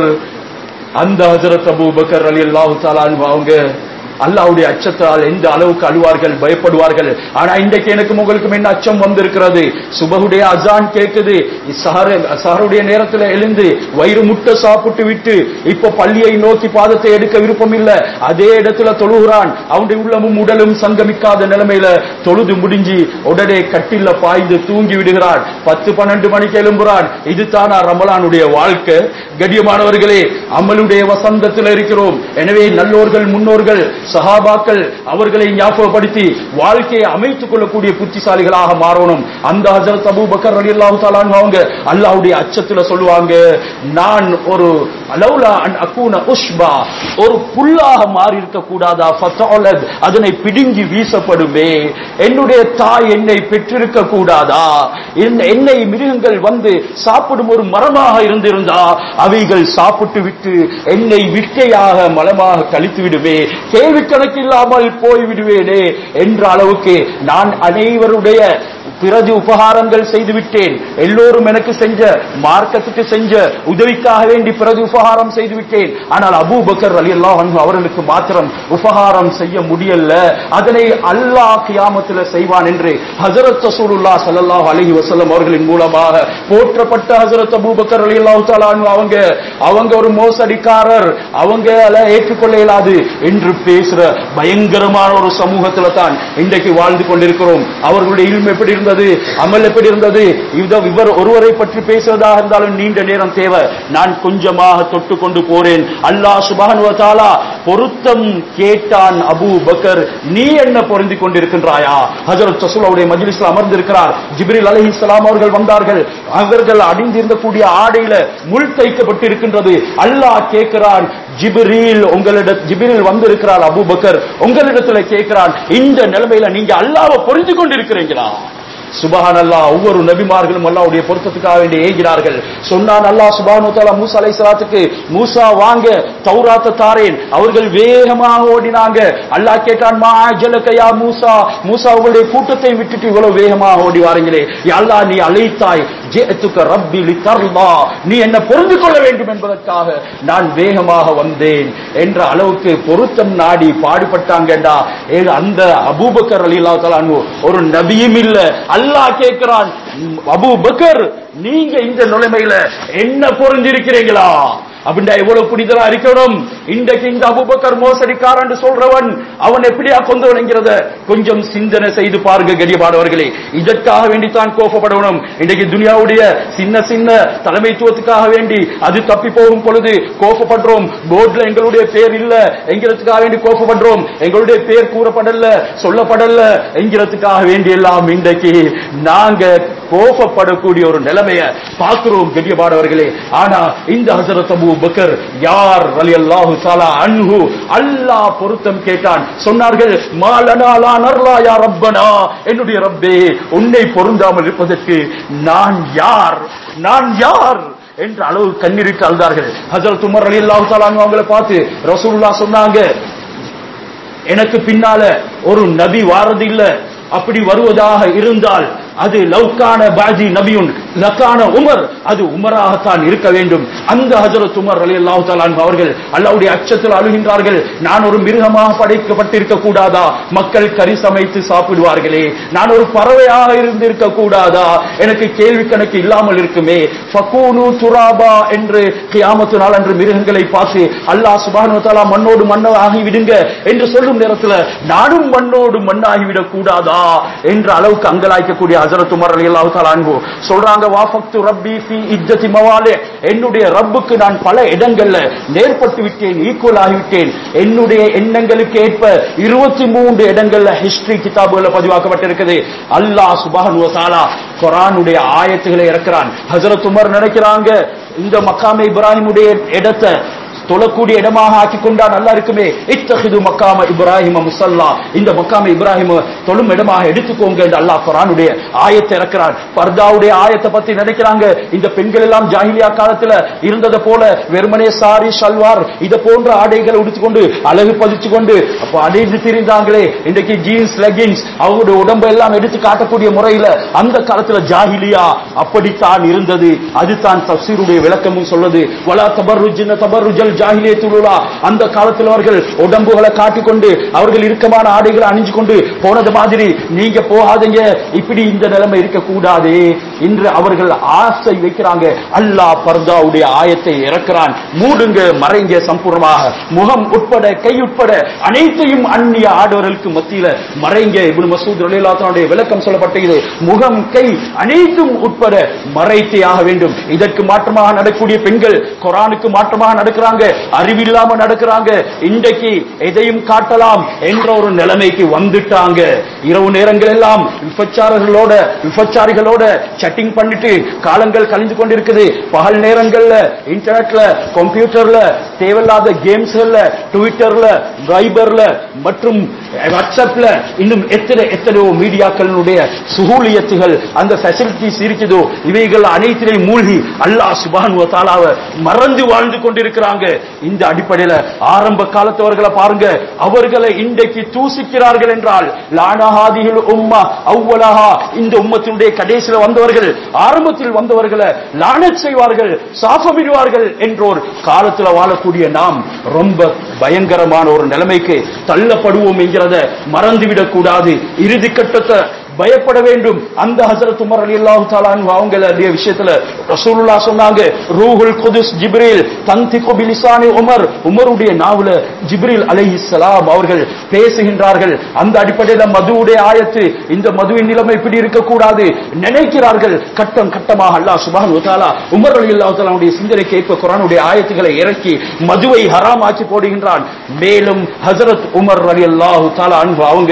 அந்த ஹஜரத் அபூபக்கர் ரலியல்லாஹு தஆலா அன்ஹு அவங்க அல்லாஹ்வுடைய அச்சத்தால் எந்த அளவுக்கு அழுவார்கள் பயப்படுவார்கள் ஆனா இன்றைக்கு எனக்கு உங்களுக்கும் என்ன அச்சம் வந்திருக்கிறது சுபகுடைய அசான் கேக்குது சஹர் சஹருடைய நேரத்துல எழுந்து வயிறு முட்டை சாப்பிட்டு விட்டு இப்ப பள்ளியை நோக்கி பாதத்தை எடுக்க விருப்பம் இல்ல அதே இடத்துல தொழுகிறான் அவனுடைய உள்ளமும் உடலும் சங்கமிக்காத நிலைமையில தொழுது முடிஞ்சு உடனே கட்டில பாய்ந்து தூங்கி விடுகிறான் பத்து பன்னெண்டு மணிக்கு எழும்புறான் இது தானா ரமலானுடைய வாழ்க்கை கடியமானவர்களே அமலுடைய வசந்தத்தில் இருக்கிறோம் எனவே நல்லோர்கள் முன்னோர்கள் சஹாபாக்கள் அவர்களை ஞாபகப்படுத்தி வாழ்க்கையை அமைத்துக் கொள்ளக்கூடிய புத்திசாலிகளாக மாறணும் அந்த ஹஜரத் அபூ பக்கர் ரலியல்லாஹு தஆலா அன்ஹு அவங்க அல்லாஹ்வுடைய அச்சத்துல சொல்லுவாங்க நான் ஒரு லௌலா அன் அகூன உஷ்பா ஒரு புல்லாக மாறி இருக்க கூடாதா ஃபதஅலத் அதனை பிடுங்கி வீசப்படுமே என்னுடைய தாய் என்னை பெற்றிருக்க கூடாதா என்ன- என்னை மிருகங்கள் வந்து சாப்பிடும் ஒரு மரமாக இருந்திருந்தா அவைகள் சாப்பிட்டு விட்டு என்னை விட்டையாக மலமாக கழித்து விடுவே கேள்வி கணக்கில்லாமல் போய் விடுவேனே என்ற அளவுக்கு நான் அனைவருடைய பிரதி உபகாரங்கள் செய்து விட்டேன் எல்லோரும் எனக்கு செஞ்ச மார்க்கத்துக்கு செஞ்ச உதவிக்காக வேண்டி பிரதி உபகாரம் செய்து விட்டேன் ஆனால் அபூபக்கர் ரலியல்லாஹு அன்ஹு அவர்களுக்கு மாத்திரம் உபகாரம் செய்ய முடியல அதனை அல்லாஹ் கியாமத்தில் செய்வான் என்று ஹஜரத் ரசூலுல்லாஹ் ஸல்லல்லாஹு அலைஹி வஸல்லம் அவர்களின் மூலமாக போற்றப்பட்ட ஹஜரத் அபூபக்கர் ரலியல்லாஹு தஆலா அன்ஹு அவங்க அவங்க ஒரு மோசடிக்காரர் அவங்க ஏற்றுக்கொள்ள இயலாது என்று பேசுற பயங்கரமான ஒரு சமூகத்துல தான் இன்றைக்கு வாழ்ந்து கொண்டிருக்கிறோம் அவர்களுடைய இல்மு எப்படி இருந்தது அமல் எப்படி இருந்தது இத- இவர் ஒருவரை பற்றி பேசுவதாக இருந்தாலும் நீண்ட நேரம் தேவை நான் கொஞ்சமாக தொட்டு கொண்டு போறேன் அல்லாஹ் சுபான் தாலா பொருத்தம் கேட்டான் அபூ பக்கர் நீ என்ன பொருந்தி கொண்டிருக்கின்றாயா ஹஜரத் ரசூலுடைய மஜ்லிஸ்ல அமர்ந்திருக்கிறார் ஜிப்ரில் அலைஹிஸ்ஸலாம் அவர்கள் வந்தார்கள் அவர்கள் அணிந்திருந்தக்கூடிய ஆடையில முள் தைக்கப்பட்டிருக்கின்றது அல்லாஹ் கேட்கிறான் ஜிப்ரீல் உங்களிட ஜிப்ரீல் வந்திருக்கிறார் அபூபக்கர் உங்களிடத்துல கேட்கிறான் இந்த நிலைமையில நீங்க அல்லாஹ்வை புரிந்து கொண்டிருக்கிறீங்களா சுபஹான் அல்லாஹ் ஒவ்வொரு நபிமார்களும் அல்லாஹ்வுடைய பொருத்தத்துக்காக வேண்டி ஏங்கினார்கள் சொன்னான் அல்லாஹ் சுபானு தாலா மூசா அலைஹிஸ்ஸலாத்துக்கு மூசா வாங்க தௌராத்த தாரேன் அவர்கள் வேகமாக ஓடினாங்க அல்லாஹ் கேட்டான் மா அஜலக யா மூசா மூசா உங்களுடைய கூட்டத்தை விட்டுட்டு இவ்வளவு வேகமாக ஓடி வாரீங்களே யா அல்லாஹ் நீ அழைத்தாய் ஜெயத்துக்க ரப்பி லிதர்லா நீ என்ன பொருந்து கொள்ள வேண்டும் என்பதற்காக நான் வேகமாக வந்தேன் என்ற அளவுக்கு பொருத்தம் நாடி பாடுபட்டாங்கடா ஏ, அந்த அபூபக்கர் ரலியல்லாஹு தஆலா அன்ஹு ஒரு நபியும் இல்ல அல்லாஹ் கேட்கிறான் அபூபக்கர் நீங்க இந்த நிலைமையில என்ன பொருந்திருக்கிறீங்களா அப்படின்னா எவ்வளவு புனிதரா இருக்கணும் இன்றைக்கு இந்த அபூபக்கர் மோசடிக்காரன் சொல்றவன் அவன் எப்படியா கொந்தவனுங்கிறத கொஞ்சம் சிந்தனை செய்து பாருங்க கடியபாடவர்களே இதற்காக வேண்டித்தான் கோபப்படணும் இன்றைக்கு துனியாவுடைய சின்ன சின்ன தலைமைத்துவத்துக்காக வேண்டி அது தப்பி போகும் பொழுது கோபப்படுறோம் போர்ட்ல எங்களுடைய பேர் இல்ல என்கிறதுக்காக வேண்டி கோபப்படுறோம் எங்களுடைய பேர் கூறப்படல சொல்லப்படல என்கிறதுக்காக வேண்டி எல்லாம் இன்றைக்கு நாங்க கோபப்படக்கூடிய ஒரு நிலைமைய பார்க்கிறோம் கெட்டியபாடவர்களே ஆனா இந்த ஹசரத் அபூ பக்கர் யார் ரலியல்லாஹு தஆலா அன்ஹு அல்லாஹ் பொருத்தம் கேட்டான் சொன்னார்கள் மாலனா லா நர்லா யா ரப்பனா என்னுடைய ரப்பே உன்னை பொருந்தாமல் இருப்பதற்கு நான் யார் நான் யார் என்ற அளவு கண்ணீருக்கு அழுதார்கள் ஹஜரத் உமர் ரலியல்லாஹு தஆலா அன்ஹு அவங்களை பார்த்து ரசூலுல்லாஹ் சொன்னாங்க எனக்கு பின்னால ஒரு நபி வாரது இல்ல அப்படி வருவதாக இருந்தால் அது லவ்கான பாஜி நபியுன் லக்கான உமர் அது உமராகத்தான் இருக்க வேண்டும் அந்த ஹஜரத் உமர் அலி அல்லாஹு அவர்கள் அல்லாவுடைய அச்சத்தில் அழுகின்றார்கள் நான் ஒரு மிருகமாக படைக்கப்பட்டிருக்க கூடாதா மக்கள் கறி சமைத்து சாப்பிடுவார்களே நான் ஒரு பறவையாக இருந்திருக்க கூடாதா எனக்கு கேள்வி கணக்கு இல்லாமல் இருக்குமே ஃபகூனு துராபா என்று கியாமத்து நாள் அன்று மிருகங்களை பார்த்து அல்லாஹ் சுபானு தாலா மண்ணோடு மண்ணாகி விடுங்க என்று சொல்லும் நேரத்தில் நானும் மண்ணோடு மண்ணாகிவிடக் கூடாதா என்ற அளவுக்கு அங்கலாய்க்கக்கூடிய ஹஜரத் உமர் ரலியல்லாஹு தஆலா அன்ஹு சொல்றாங்க வாஃபக்து ரப்பி ஃபீ இஜ்ஜதி மவாலே என்னுடைய ரப்புக்கு நான் பல இடங்கள்ல நேர்பட்டு விட்டேன் ஈக்குவல் ஆகிவிட்டேன் என்னுடைய எண்ணங்களுக்கு ஏற்ப இருபத்தி மூன்று இடங்கள்ல ஹிஸ்டரி கிதாபுகள்ல பதிவாக்கப்பட்டிருக்குது அல்லாஹ் சுப்ஹானஹு வ தஆலா குர்ஆனுடைய ஆயத்துகளை இறக்குறான் ஹஜரத் உமர் நினைக்கிறாங்க இந்த மக்காமே இப்ராஹிமுடைய இடத்தை தொழக்கூடிய இடமாக ஆக்கி கொண்டா நல்லா இருக்குமே இத்தஹிது மக்காம இப்ராஹிம முசல்லா இந்த மக்காம இப்ராஹிம தொழும் இடமாக எடுத்துக்கோங்க என்று அல்லாஹ் குரானுடைய ஆயத்தை இறக்கிறான் பர்தாவுடைய ஆயத்தை பத்தி நினைக்கிறாங்க இந்த பெண்கள் எல்லாம் ஜாஹிலியா காலத்துல இருந்ததை போல வெறுமனே சாரி ஷல்வார் இத போன்ற ஆடைகளை உடுத்திக்கொண்டு அழகு பதிச்சு கொண்டு அப்ப அடைந்து திரிந்தாங்களே இன்றைக்கு ஜீன்ஸ் லெகின்ஸ் அவங்களுடைய உடம்பை எல்லாம் எடுத்து காட்டக்கூடிய முறையில அந்த காலத்துல ஜாஹிலியா அப்படித்தான் இருந்தது அதுதான் தப்சீருடைய விளக்கமும் சொல்லுது வலா தபர்ருஜின தபர்ருஜல் ஜாஹிலிய துலுலா அந்த காலத்தில் அவர்கள் உடம்புகளை காட்டிக்கொண்டு அவர்கள் இறுக்கமான ஆடைகளை அணிஞ்சு கொண்டு போனது மாதிரி நீங்க போகாதீங்க இப்படி இந்த நிலைமை இருக்க கூடாது இன்று அவர்கள் ஆசை வைக்கிறாங்க அல்லாஹ் பர்தாவுடைய ஆயத்தை இறக்கிறான் மூடுங்க மறைங்க சம்பூர்ணமாக முகம் உட்பட கை உட்பட அனைத்தையும் அந்நிய ஆடவர்களுக்கு மத்தியில மறைங்க இப்னு மசூத் ரலியல்லாஹு விளக்கம் சொல்லப்பட்டது முகம் கை அனைத்தும் உட்பட மறைத்தே ஆக வேண்டும் இதற்கு மாற்றமாக நடக்கக்கூடிய பெண்கள் குரானுக்கு மாற்றமாக நடக்கிறாங்க அறிவில்லாம நடக்கிறாங்க இன்றைக்கு எதையும் காட்டலாம் என்ற ஒரு நிலைமைக்கு வந்துட்டாங்க இரவு நேரங்கள் எல்லாம் விபச்சாரர்களோட விபச்சாரிகளோட சட்டிங் பண்ணிட்டு காலங்கள் கழிந்து கொண்டிருக்குது பகல் நேரங்கள்ல இன்டர்நெட்ல கம்ப்யூட்டர்ல தேவையில்லாத கேம்ஸ்கள்ல ட்விட்டர்ல வைபர்ல மற்றும் வாட்ஸ்அப்ல இன்னும் எத்தனை எத்தனையோ மீடியாக்களுடைய சுகூலியத்துகள் அந்த ஃபெசிலிட்டிஸ் இருக்குதோ இவைகள் அனைத்திலையும் மூழ்கி அல்லாஹ் சுபான் தாலாவ மறந்து வாழ்ந்து கொண்டிருக்கிறாங்க இந்த அடிப்படையில ஆரம்ப காலத்தவர்களை பாருங்க அவர்களை இன்றைக்கு தூசிக்கிறார்கள் என்றால் லானஹாதிகள் உம்மா அவ்வளஹா இந்த உம்மத்தினுடைய கடைசியில் வந்தவர்கள் ஆரம்பத்தில் வந்தவர்களை லானத் செய்வார்கள் சாபமிடுவார்கள் என்றோர் காலத்துல வாழக்கூடிய நாம் ரொம்ப பயங்கரமான ஒரு நிலைமைக்கு தள்ளப்படுவோம் என்கிறத மறந்துவிடக் கூடாது இறுதி கட்டத்தை பயப்பட வேண்டும் அந்த ஹசரத் உமர் அலி அல்லாஹு தாலான் அவங்களுடைய விஷயத்துல ரசூலுல்லா சொன்னாங்க ரூஹுல் குதுஸ் ஜிப்ரீல் தந்திகு பிலிசானி உமர் உமருடைய நாவுல ஜிப்ரீல் அலைஹிஸ்ஸலாம் அவர்கள் பேசுகின்றார்கள் அந்த அடிப்படையில மதுவுடைய ஆயத்து இந்த மதுவின் நிலைமை இப்படி இருக்கக்கூடாது நினைக்கிறார்கள் கட்டம் கட்டமாக அல்லாஹ் சுபான் தாலா உமர் அலி அல்லாஹு தாலாவுடைய சிந்தனைக்கு ஏற்ப குரானுடைய ஆயத்துக்களை இறக்கி மதுவை ஹராமாக்கி போடுகின்றான் மேலும் ஹசரத் உமர் அலி அல்லாஹு தாலா அன்பு அவங்க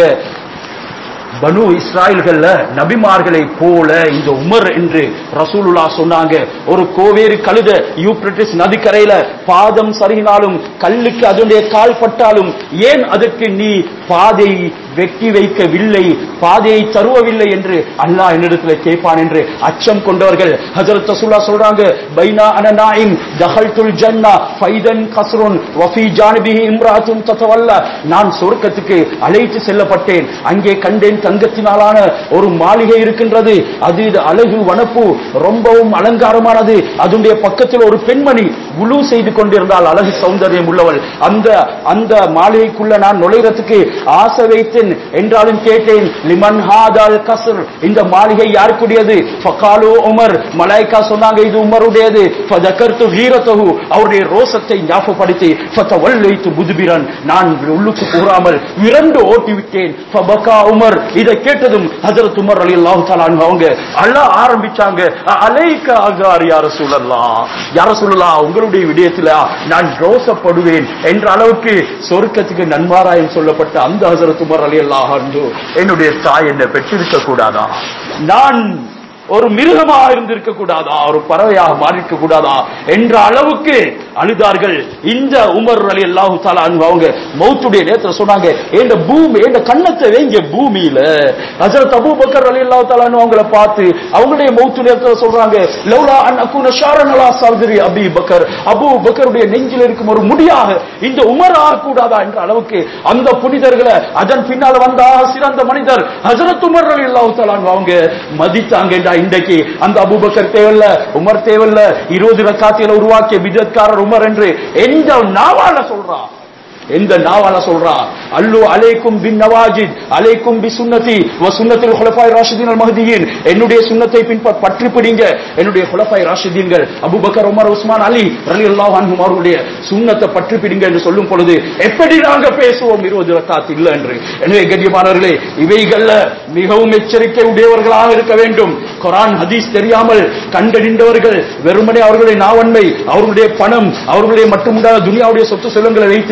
பனு இஸ்ராயல்கள்ல நபிமார்களை போல இந்த உமர் என்று ரசூலுல்லா சொன்னாங்க ஒரு கோவேறு கழுத யூப்ரட்டிஸ் நதிக்கரையில பாதம் சரிகினாலும் கல்லுக்கு அதனுடைய கால் பட்டாலும் ஏன் அதற்கு நீ பாதை வெட்டி வைக்கவில்லை பாதையை தருவவில்லை என்று அல்லாஹ் என்னிடத்தில் கேட்பான் என்று அச்சம் கொண்டவர்கள் ஹஜரத் ரசூல்லா சொல்றாங்க பைனா அனநாயின் தஹல்துல் ஜன்னா ஃபைதன் கஸ்ருன் வஃபி ஜானிபிஹி இம்ராத்துன் தத்தவல்ல நான் சொர்க்கத்துக்கு அழைத்து செல்லப்பட்டேன் அங்கே கண்டேன் தங்கத்தினாலான ஒரு மாளிகை இருக்கின்றது அது இது அழகு வனப்பு ரொம்பவும் அலங்காரமானது அதனுடைய பக்கத்தில் ஒரு பெண்மணி உழு செய்து கொண்டிருந்தால் அழகு சௌந்தரியம் உள்ளவள் அந்த அந்த மாளிகைக்குள்ள நான் நுழைறதுக்கு ஆசை வைத்தேன் என்றாலும் கேட்டேன் லிமன் ஹாதால் கசர் இந்த மாளிகை யாருக்குடையது ஃபகாலு உமர் மலாய்க்கா சொன்னாங்க இது உமருடையது ஃபதகர்த்து வீரத்தகு அவருடைய ரோசத்தை ஞாபகப்படுத்தி ஃபதவல்லைத்து புதுபிரன் நான் உள்ளுக்கு கூறாமல் விரண்டு ஓட்டி விட்டேன் ஃபபகா உமர் இதை கேட்டதும் ஹஜரத் உமர் அலி அல்லாஹு தாலான் அவங்க அழ ஆரம்பிச்சாங்க அலைக்க ஆகார் யார சூழல்லாம் யார சொல்லலாம் உங்களுடைய விடயத்துல நான் ரோசப்படுவேன் என்ற அளவுக்கு சொர்க்கத்துக்கு நன்மாராயம் சொல்லப்பட்ட அந்த ஹசரத் உமர் அலி அல்லாஹ் என்னுடைய தாய் என்னை பெற்றிருக்க கூடாதா நான் ஒரு மிருகமாக இருந்திருக்க கூடாதா ஒரு பறவையாக மாறியிருக்க கூடாதா என்ற அளவுக்கு அழுதார்கள் இந்த உமர் அலி அல்லாஹு தாலா அவங்க மௌத்துடைய நேரத்துல சொன்னாங்க எந்த பூமி எந்த கண்ணத்தை வைங்க பூமியில ஹஜரத் அபூ பக்கர் அலி அல்லாஹு தாலா அவங்கள பார்த்து அவங்களுடைய மௌத்து நேரத்துல சொல்றாங்க லௌலா அன் அகுன ஷாரன் அலா சௌதரி அபி பக்கர் அபூ பக்கருடைய நெஞ்சில் இருக்கும் ஒரு முடியாக இந்த உமர் ஆகக்கூடாதா என்ற அளவுக்கு அந்த புனிதர்களை அதன் பின்னால் வந்தா சிறந்த மனிதர் ஹஜரத் உமர் அலி அல்லாஹு தாலா அவங்க மதித்தாங்க இன்றைக்கு அந்த அபூபக்கர் தேவையில்ல உமர் தேவையில்ல இருபது ரக்காத்தில உருவாக்கிய பிஜத்காரர் உமர் என்று எந்த நாவால சொல்றான் எந்த நாவால சொல்றா அல்லு அலைக்கும் பின் நவாஜித் அலைக்கும் பி சுன்னதி வ சுன்னத்தில் ஹுலஃபாய் ராஷிதீன் அல் மஹதியின் என்னுடைய சுன்னத்தை பின்ப பற்றி பிடிங்க என்னுடைய ஹுலஃபாய் ராஷிதீன்கள் அபூபக்கர் உமர் உஸ்மான் அலி ரலியல்லாஹு அன்ஹும் அவர்களுடைய சுன்னத்தை பற்றி பிடிங்க என்று சொல்லும் பொழுது எப்படி நாங்க பேசுவோம் இருபது ரக்காத் இல்ல என்று எனவே கண்ணியமானவர்களே இவைகள்ல மிகவும் எச்சரிக்கை உடையவர்களாக இருக்க வேண்டும் குரான் ஹதீஸ் தெரியாமல் கண்டறிந்தவர்கள் வெறுமனே அவர்களுடைய நாவன்மை அவர்களுடைய பணம் அவர்களுடைய மட்டுமுண்டான துனியாவுடைய சொத்து செல்வங்களை வைத்து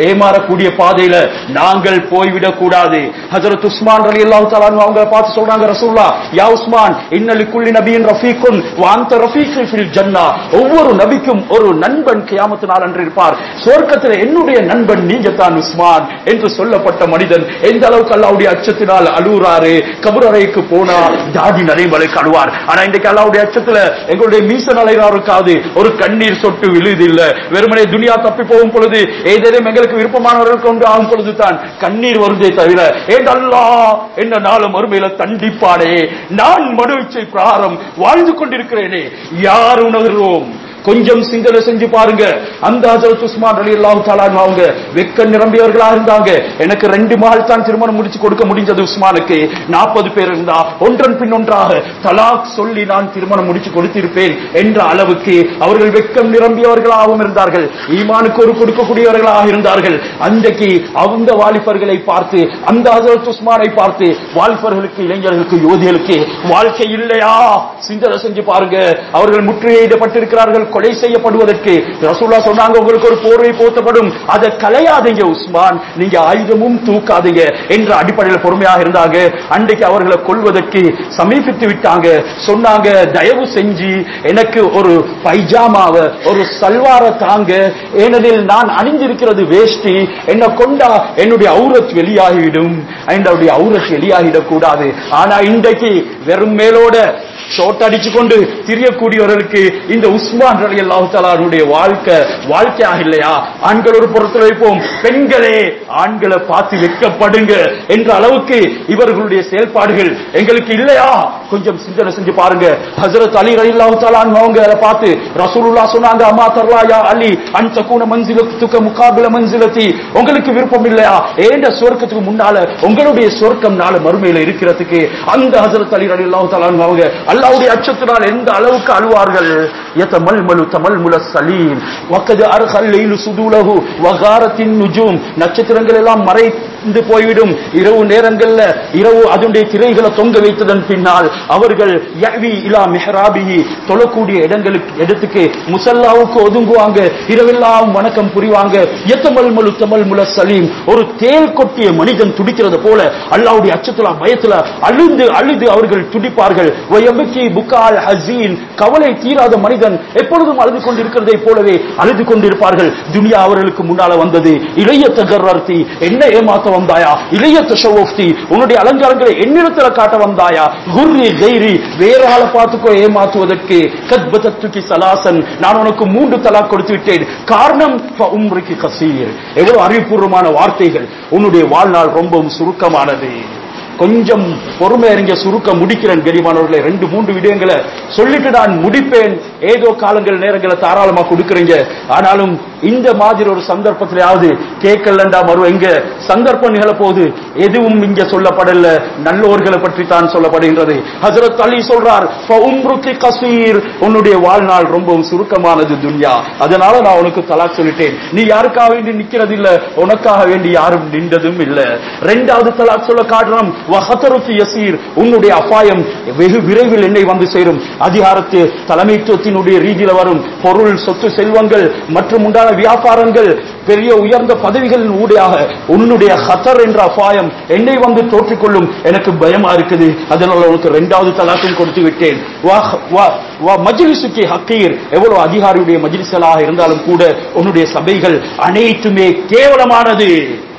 ஏமாறக்கூடிய பாதையில நாங்கள் போய்விடக் கூடாது ஹஜரத் உஸ்மான் ரலி அல்லாஹு தஆலா அவங்க பார்த்து சொல்றாங்க ரசூல்லா யா உஸ்மான் இன்னலி குல்லி நபியின் ரஃபீக்குன் வாந்த ரஃபீக்கு ஃபில் ஜன்னா ஒவ்வொரு நபிக்கும் ஒரு நண்பன் கியாமத்து நாள் அன்று இருப்பார் சொர்க்கத்தில் என்னுடைய நண்பன் நீங்க தான் உஸ்மான் என்று சொல்லப்பட்ட மனிதன் எந்த அளவுக்கு அல்லாவுடைய அச்சத்தினால் அழுகுறாரு கபுரறைக்கு போனா ஜாதி நடைமுறைக்கு அழுவார் ஆனா இன்றைக்கு அல்லாவுடைய அச்சத்துல எங்களுடைய மீச நலைகாருக்காது ஒரு கண்ணீர் சொட்டு விழுது இல்ல வெறுமனே துனியா தப்பி போகும் பொழுது ஏதேனும் எங்களுக்கு விருப்பமானவர்களுக்கு ஒன்று ஆகும் பொழுது தான் கண்ணீர் வருதே தவிர ஏன் அல்லா என்ன நாளும் மறுமையில தண்டிப்பானே நான் மனுவிச்சை பிரகாரம் வாழ்ந்து கொண்டிருக்கிறேனே யார் உணர்கிறோம் கொஞ்சம் சிந்தனை செஞ்சு பாருங்க அந்த ஹஜரத் உஸ்மான் அலி அல்லாஹு தாலான் அவங்க வெக்க நிரம்பியவர்களா இருந்தாங்க எனக்கு ரெண்டு மகள் தான் திருமணம் முடிச்சு கொடுக்க முடிஞ்சது உஸ்மானுக்கு நாற்பது பேர் இருந்தா ஒன்றன் பின் ஒன்றாக தலாக் சொல்லி நான் திருமணம் முடிச்சு கொடுத்திருப்பேன் என்ற அளவுக்கு அவர்கள் வெக்கம் நிரம்பியவர்களாகவும் இருந்தார்கள் ஈமானுக்கு ஒரு கொடுக்கக்கூடியவர்களாக இருந்தார்கள் அன்றைக்கு அந்த வாலிபர்களை பார்த்து அந்த ஹஜரத் உஸ்மானை பார்த்து வாலிபர்களுக்கு இளைஞர்களுக்கு யுவதிகளுக்கு வாழ்க்கை இல்லையா சிந்தனை செஞ்சு பாருங்க அவர்கள் முற்றுகையிடப்பட்டிருக்கிறார்கள் கொலை செய்யப்படுவதற்கு ரசூல்லா சொன்னாங்க உங்களுக்கு ஒரு போர்வை போத்தப்படும் அதை கலையாதீங்க உஸ்மான் நீங்க ஆயுதமும் தூக்காதீங்க என்ற அடிப்படையில் பொறுமையாக இருந்தாங்க அன்றைக்கு அவர்களை கொள்வதற்கு சமீபித்து விட்டாங்க சொன்னாங்க தயவு செஞ்சு எனக்கு ஒரு பைஜாமாவை ஒரு சல்வார தாங்க ஏனெனில் நான் அணிந்திருக்கிறது வேஷ்டி என்ன கொண்டா என்னுடைய அவுரத் வெளியாகிவிடும் என்னுடைய அவுரத் வெளியாகிடக் கூடாது ஆனா இன்றைக்கு வெறும் மேலோட ஷோட் அடிச்சு கொண்டு திரியக்கூடியவர்களுக்கு இந்த உஸ்மான் ரலி அல்லாஹாலுடைய வாழ்க்கை வாழ்க்கையாக இல்லையா ஆண்கள் ஒரு பொறுத்தல வைப்போம் பெண்களே ஆண்களை பார்த்து வெட்கப்படுங்க என்ற அளவுக்கு இவர்களுடைய செயல்பாடுகள் எங்களுக்கு இல்லையா கொஞ்சம் சிந்தனை செஞ்சு பாருங்க ஹசரத் அலி ரலி அல்லாஹாலான் அவங்க அதை பார்த்து ரசூலுல்லா சொன்னாங்க அம்மா தர்லாயா அலி அன் தக்கூன மன்சிலத்துக்க முகாபில மன்சிலத்தி உங்களுக்கு விருப்பம் இல்லையா ஏண்ட சொர்க்கத்துக்கு முன்னால உங்களுடைய சொர்க்கம் நாள மறுமையில இருக்கிறதுக்கு அந்த ஹசரத் அலி ரலி அல்லாஹாலான் அவங்க அல்லாவுடைய அச்சத்தினால் எந்த அளவுக்கு அழுவார்கள் யதமல்மலு தமல்முல சலீம் வக்கது அர்ஹல் லைலு சுதுலஹு வகாரத்தின் நுஜூம் நட்சத்திரங்கள் எல்லாம் மறைந்து போய்விடும் இரவு நேரங்கள்ல இரவு அதனுடைய திரைகளை தொங்க வைத்ததன் பின்னால் அவர்கள் யவி இலா மெஹராபிஹி தொழக்கூடிய இடங்களுக்கு இடத்துக்கு முசல்லாவுக்கு ஒதுங்குவாங்க இரவெல்லாம் வணக்கம் புரிவாங்க யத்தமல்மலு தமல்முல சலீம் ஒரு தேல் கொட்டிய மனிதன் துடிக்கிறது போல அல்லாவுடைய அச்சத்துல பயத்துல அழுந்து அழுது அவர்கள் துடிப்பார்கள் வயபுக்கி புக்கால் ஹசீன் கவலை தீராத மனிதன் எப்பொழுதும் அழுது கொண்டிருக்கிறதை போலவே அழுது கொண்டிருப்பார்கள் துனியா அவர்களுக்கு முன்னால வந்தது இளைய தகர்த்தி என்ன ஏமாத்த வந்தாயா இளைய தஷவோஃப்தி உன்னுடைய அலங்காரங்களை என்னிடத்துல காட்ட வந்தாயா குர்ரி கைரி வேற ஆளை பார்த்துக்கோ ஏமாத்துவதற்கு கத்பதத்துக்கு சலாசன் நான் உனக்கு மூன்று தலா கொடுத்து விட்டேன் காரணம் உம்ருக்கு கசீர் எவ்வளவு அறிவுபூர்வமான வார்த்தைகள் உன்னுடைய வாழ்நாள் ரொம்பவும் சுருக்கமானது கொஞ்சம் பொறுமை அறிஞ்ச சுருக்க முடிக்கிறேன் கரிமானவர்களை ரெண்டு மூன்று விடயங்களை சொல்லிட்டு நான் முடிப்பேன் ஏதோ காலங்கள் நேரங்களை தாராளமா கொடுக்குறீங்க ஆனாலும் இந்த மாதிரி ஒரு சந்தர்ப்பத்திலாவது கேட்கலண்டா மறு எங்க சந்தர்ப்பம் நிகழப்போகுது எதுவும் இங்க சொல்லப்படல நல்லோர்களை பற்றி தான் சொல்லப்படுகின்றது ஹசரத் அலி சொல்றார் உம்ருக்கு கசீர் உன்னுடைய வாழ்நாள் ரொம்பவும் சுருக்கமானது துன்யா அதனால நான் உனக்கு தலாக் சொல்லிட்டேன் நீ யாருக்காக வேண்டி நிக்கிறது இல்ல உனக்காக வேண்டி யாரும் நின்றதும் இல்ல ரெண்டாவது தலாக் சொல்ல காரணம் வஹதருக்கு யசீர் உன்னுடைய அபாயம் வெகு விரைவில் என்னை வந்து சேரும் அதிகாரத்து தலைமைத்துவத்தினுடைய ரீதியில வரும் பொருள் சொத்து செல்வங்கள் மற்றும் உண்டான வியாபாரங்கள் பெரிய உயர்ந்த பதவிகளின் ஊடாக உன்னுடைய ஹத்தர் என்ற அபாயம் என்னை வந்து தோற்றிக்கொள்ளும் எனக்கு பயமா இருக்குது அதனால உனக்கு ரெண்டாவது தலாக்கும் கொடுத்து விட்டேன் வா- வா- வா- மஜ்லிசுக்கு ஹக்கீர் எவ்வளவு அதிகாரியுடைய மஜ்லிஸ்களாக இருந்தாலும் கூட உன்னுடைய சபைகள் அனைத்துமே கேவலமானது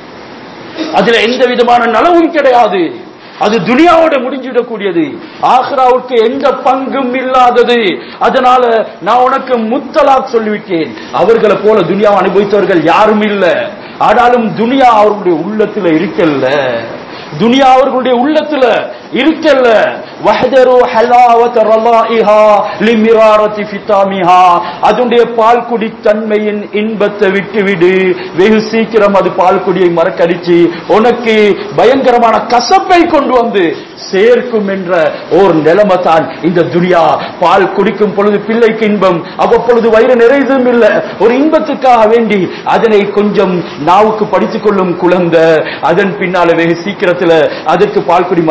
அதுல எந்த விதமான நலவும் கிடையாது அது துனியாவோட முடிஞ்சிடக்கூடியது ஆக்ராவுக்கு எந்த பங்கும் இல்லாதது அதனால நான் உனக்கு முத்தலாக் சொல்லிவிட்டேன் அவர்களை போல துனியாவை அனுபவித்தவர்கள் யாரும் இல்ல ஆனாலும் துனியா அவர்களுடைய உள்ளத்துல இருக்கல்ல துனியா அவர்களுடைய உள்ளத்துல இருக்கல்ல வஹதரு ஹலாவத ரலாயிஹா லிமிராரதி ஃபிதாமிஹா அதனுடைய பால் குடி தன்மையின் இன்பத்தை விட்டுவிடு வெகு சீக்கிரம் அது பால் குடியை மறக்கடிச்சு உனக்கு பயங்கரமான கசப்பை கொண்டு வந்து சேர்க்கும் என்ற ஓர் நிலைமை தான் இந்த துனியா பால் குடிக்கும் பொழுது பிள்ளைக்கு இன்பம் அவ்வப்பொழுது வயிறு நிறையதும் இல்ல ஒரு இன்பத்துக்காக வேண்டி அதனை கொஞ்சம் நாவுக்கு படித்துக் கொள்ளும் குழந்தை அதன் பின்னால வெகு சீக்கிரத்துல அதற்கு பால் குடி மறக்கடிக்கப்படும்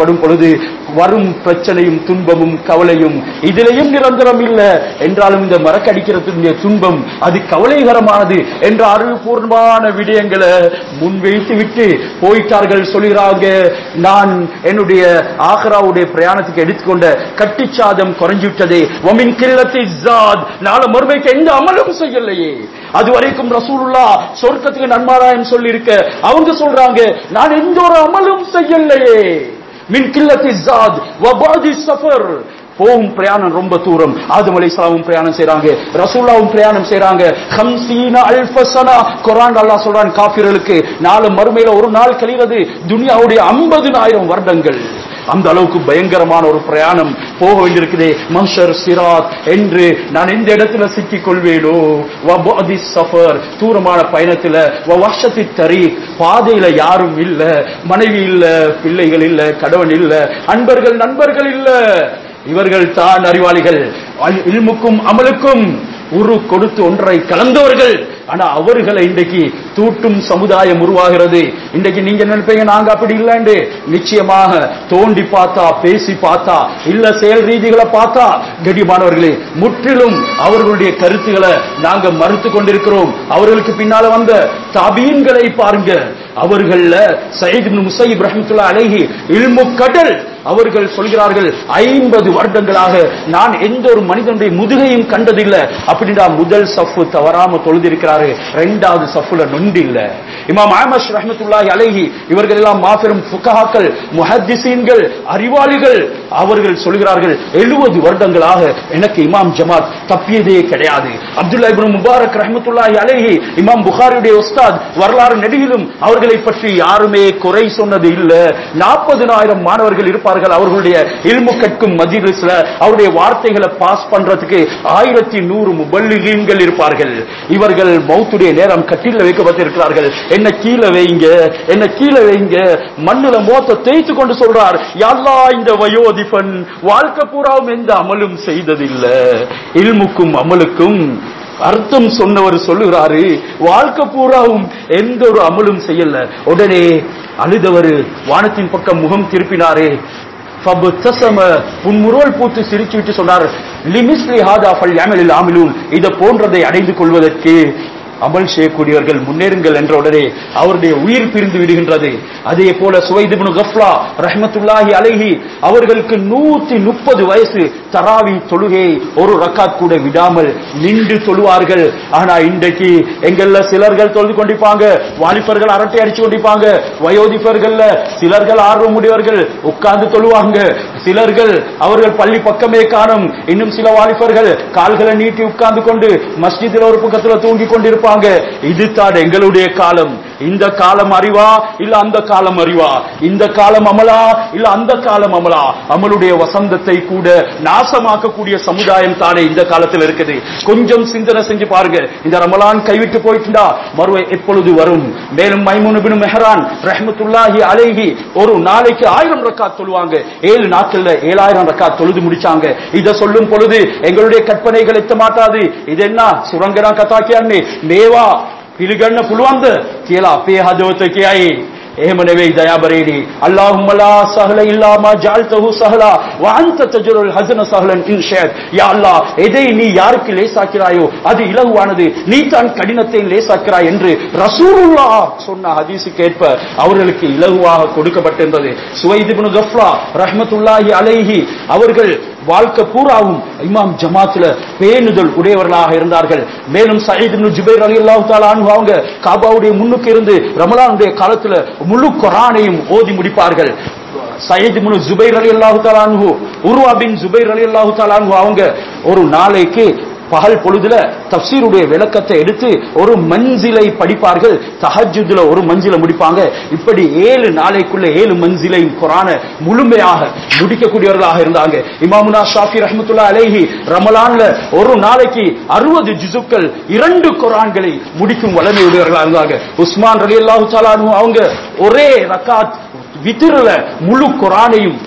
ஏற்படும் பொழுது வரும் பிரச்சனையும் துன்பமும் கவலையும் இதிலையும் நிரந்தரம் இல்ல என்றாலும் இந்த மரக்கடிக்கிறதுடைய துன்பம் அது கவலைகரமானது என்ற அறிவுபூர்வமான விடயங்களை முன்வைத்து விட்டு போயிட்டார்கள் சொல்கிறாங்க நான் என்னுடைய ஆக்ராவுடைய பிரயாணத்துக்கு எடுத்துக்கொண்ட கட்டிச்சாதம் குறைஞ்சு விட்டதே ஒமின் கில்லத்தி ஜாத் நாள மறுமைக்கு எந்த அமலும் செய்யலையே அது வரைக்கும் ரசூலுல்லா சொர்க்கத்துக்கு நன்மாராயம் சொல்லி இருக்க அவங்க சொல்றாங்க நான் எந்த ஒரு அமலும் செய்யலையே மின் கில்லத்தி ஜாத் வபாதி சஃபர் போகும் பிரயாணம் ரொம்ப தூரம் ஆதம் அலைஹிஸ்ஸலாமும் பிரயாணம் செய்றாங்க ரசூலுல்லாவும் பிரயாணம் செய்றாங்க ஹம்சீன அல்ஃப சனா குர்ஆன் அல்லாஹ் சொல்றான் காஃபிர்களுக்கு நாலு மறுமையில ஒரு நாள் கழிவது துனியாவுடைய 50000 வருடங்கள் அந்த அளவுக்கு பயங்கரமான ஒரு பிரயாணம் போக வேண்டியிருக்குதே மன்ஷர் சிராத் என்று நான் எந்த இடத்துல சிக்கிக் கொள்வேனோ வபாதி சஃபர் தூரமான பயணத்துல வஷத்தி தரி பாதையில யாரும் இல்ல மனைவி இல்ல பிள்ளைகள் இல்ல கணவன் இல்ல அன்பர்கள் நண்பர்கள் இல்ல இவர்கள் தான் அறிவாளிகள் அல்- இல்முக்கும் அமலுக்கும் உரு கொடுத்து ஒன்றை கலந்தவர்கள் ஆனா அவர்களை இன்றைக்கு தூட்டும் சமுதாயம் உருவாகிறது இன்றைக்கு நீங்க நினைப்பீங்க நாங்க அப்படி இல்லைண்டு நிச்சயமாக தோண்டி பார்த்தா பேசி பார்த்தா இல்ல செயல் ரீதிகளை பார்த்தா கடிமானவர்களே முற்றிலும் அவர்களுடைய கருத்துக்களை நாங்க மறுத்து கொண்டிருக்கிறோம் அவர்களுக்கு பின்னால வந்த தாபீன்களை பாருங்க அவர்கள சயீத் இப்னு முஸையிப் ரஹ்மத்துல்லாஹி அலைஹி இல்மு கடல் அவர்கள் சொல்கிறார்கள் ஐம்பது வருடங்களாக நான் எந்த ஒரு மனிதனுடைய முதுகையும் கண்டதில்லை அப்படின்னா முதல் சஃப்பு தவறாம தொழுதிருக்கிறாரு இரண்டாவது சஃப்புல நொண்டு இல்ல இமாம் ஆமஷ் ரஹ்மத்துல்லாஹி அலைஹி இவர்கள் எல்லாம் மாபெரும் ஃபுகஹாக்கள் முஹத்திசீன்கள் அறிவாளிகள் அவர்கள் சொல்கிறார்கள் எழுபது வருடங்களாக எனக்கு இமாம் ஜமாத் தப்பியதே கிடையாது அப்துல்லா இப்னு முபாரக் ரஹ்மத்துல்லாஹி அலைஹி இமாம் புகாரியுடைய உஸ்தாத் வரலாறு நெடுகிலும் அவர்களை பற்றி யாருமே குறை சொன்னது இல்ல நாற்பதுனாயிரம் மாணவர்கள் இருப்பார்கள் அவர்களுடைய இல்மு கற்கும் மஜிலிஸ்ல அவருடைய வார்த்தைகளை பாஸ் பண்றதுக்கு ஆயிரத்தி நூறு முபல்லிகீன்கள் இருப்பார்கள் இவர்கள் மௌத்துடைய நேரம் கட்டில வைக்கப்பட்டிருக்கிறார்கள் என்ன கீழே வைங்க என்ன கீழே வைங்க மண்ணுல மோத்த தேய்த்து கொண்டு சொல்றார் யாழ்லா இந்த வயோதிபன் வாழ்க்கை பூராவும் எந்த அமலும் செய்ததில்ல இல்முக்கும் அமலுக்கும் அர்த்தம் சொன்னவர் சொல்லுகிறாரு வாழ்க்கை பூராவும் எந்த ஒரு அமலும் செய்யல உடனே அழுதவர் வானத்தின் பக்கம் முகம் திருப்பினாரே ஃபபுத்தஸம புன்முறுவல் பூத்து சிரிச்சு விட்டு சொன்னார் லிமிஸ்லி ஹாதா ஃபல் யாமலில் ஆமிலூன் இதை போன்றதை அடைந்து கொள்வதற்கு அமல் செய்யக்கூடியவர்கள் முன்னேறுங்கள் என்ற உடனே அவருடைய உயிர் பிரிந்து விடுகின்றது அதே போல சுவைதுபுனு கஃப்லா ரஹ்மத்துல்லாஹி அலைஹி அவர்களுக்கு நூத்தி முப்பது வயசு தராவி தொழுகை ஒரு ரக்காத் கூட விடாமல் நின்று தொழுவார்கள் ஆனா இன்றைக்கு எங்கள்ல சிலர்கள் தொழுது கொண்டிருப்பாங்க வாலிபர்கள் அரட்டை அடிச்சு கொண்டிருப்பாங்க வயோதிபர்கள்ல சிலர்கள் ஆர்வம் உடையவர்கள் உட்கார்ந்து தொழுவாங்க சிலர்கள் அவர்கள் பள்ளி பக்கமே காணும் இன்னும் சில வாலிபர்கள் கால்களை நீட்டி உட்கார்ந்து கொண்டு மஸ்ஜிதில் ஒரு பக்கத்துல தூங்கி கொண்டிருப்பாங்க இதுதான் எங்களுடைய காலம் இந்த காலம் அறிவா இல்ல அந்த காலம் அறிவா இந்த காலம் அமலா இல்ல அந்த காலம் அமலா அமலுடைய வசந்தத்தை கூட நாசமாக்கக்கூடிய சமுதாயம் தானே இந்த காலத்தில் இருக்குது கொஞ்சம் சிந்தனை செஞ்சு பாருங்க இந்த ரமலான் கைவிட்டு போயிட்டுண்டா மறுவை எப்பொழுது வரும் மேலும் மைமுன் பின் மெஹரான் ரஹ்மத்துல்லாஹி அலைஹி ஒரு நாளைக்கு ஆயிரம் ரக்காத் தொழுவாங்க ஏழு நாட்கள்ல ஏழாயிரம் ரக்காத் தொழுது முடிச்சாங்க இத சொல்லும் பொழுது எங்களுடைய கற்பனைகள் எத்த மாட்டாது இது என்ன சுரங்கனா கதாக்கியான்னு මේවා පිළිගන්න පුළුවන්ද කියලා අපේ හදවත කියයි. එහෙම නෙවෙයි දයාබරේනි. අල්ලාහුම්ම ලා සහල ඉල්ලා මා ජාල්තහු සහලා வ அன்த தஜ்ருல் ஹஸன சஹலன் இன் ஷாத் யா அல்லாஹ் எதை நீ யாருக்கு லேசாக்கிறாயோ அது இலகுவானது நீ தான் கடினத்தை லேசாக்கிறாய் என்று ரசூலுல்லாஹ் சொன்ன ஹதீஸுக்கு ஏற்ப அவர்களுக்கு இலகுவாக கொடுக்கப்பட்டிருந்தது சுவைத் இப்னு கஃப்லா ரஹ்மத்துல்லாஹி அலைஹி அவர்கள் வாழ்க்கை பூராவும் இமாம் ஜமாத்துல பேணுதல் உடையவர்களாக இருந்தார்கள் மேலும் சயீத் இப்னு ஜுபைர் ரலியல்லாஹு தஆலா அன்ஹு அவங்க காபாவுடைய முன்னுக்கு இருந்து ரமலானுடைய காலத்துல முழு குர்ஆனையும் ஓதி முடிப்பார்கள் சயீத் இப்னு ஜுபைர் ரலியல்லாஹு தஆலா அன்ஹு உர்வா பின் ஜுபைர் ரலியல்லாஹு தஆலா அன்ஹு அவங்க ஒரு நாளைக்கு பகல் பொழுதுல தப்சீருடைய விளக்கத்தை எடுத்து ஒரு மஞ்சிலை படிப்பார்கள் தஹஜுதுல ஒரு மஞ்சிலை முடிப்பாங்க இப்படி ஏழு நாளைக்குள்ள ஏழு மஞ்சிலை குரான முழுமையாக முடிக்கக்கூடியவர்களாக இருந்தாங்க இமாமுனா ஷாஃபி ரஹ்மத்துல்லா அலைஹி ரமலான்ல ஒரு நாளைக்கு அறுபது ஜுசுக்கள் இரண்டு குரான்களை முடிக்கும் வல்லமையுடையவர்களாக இருந்தாங்க உஸ்மான் ரலியல்லாஹு தஆலா அன்ஹு அவங்க ஒரே ரக்காத் வித்திரல முழு குரானையும்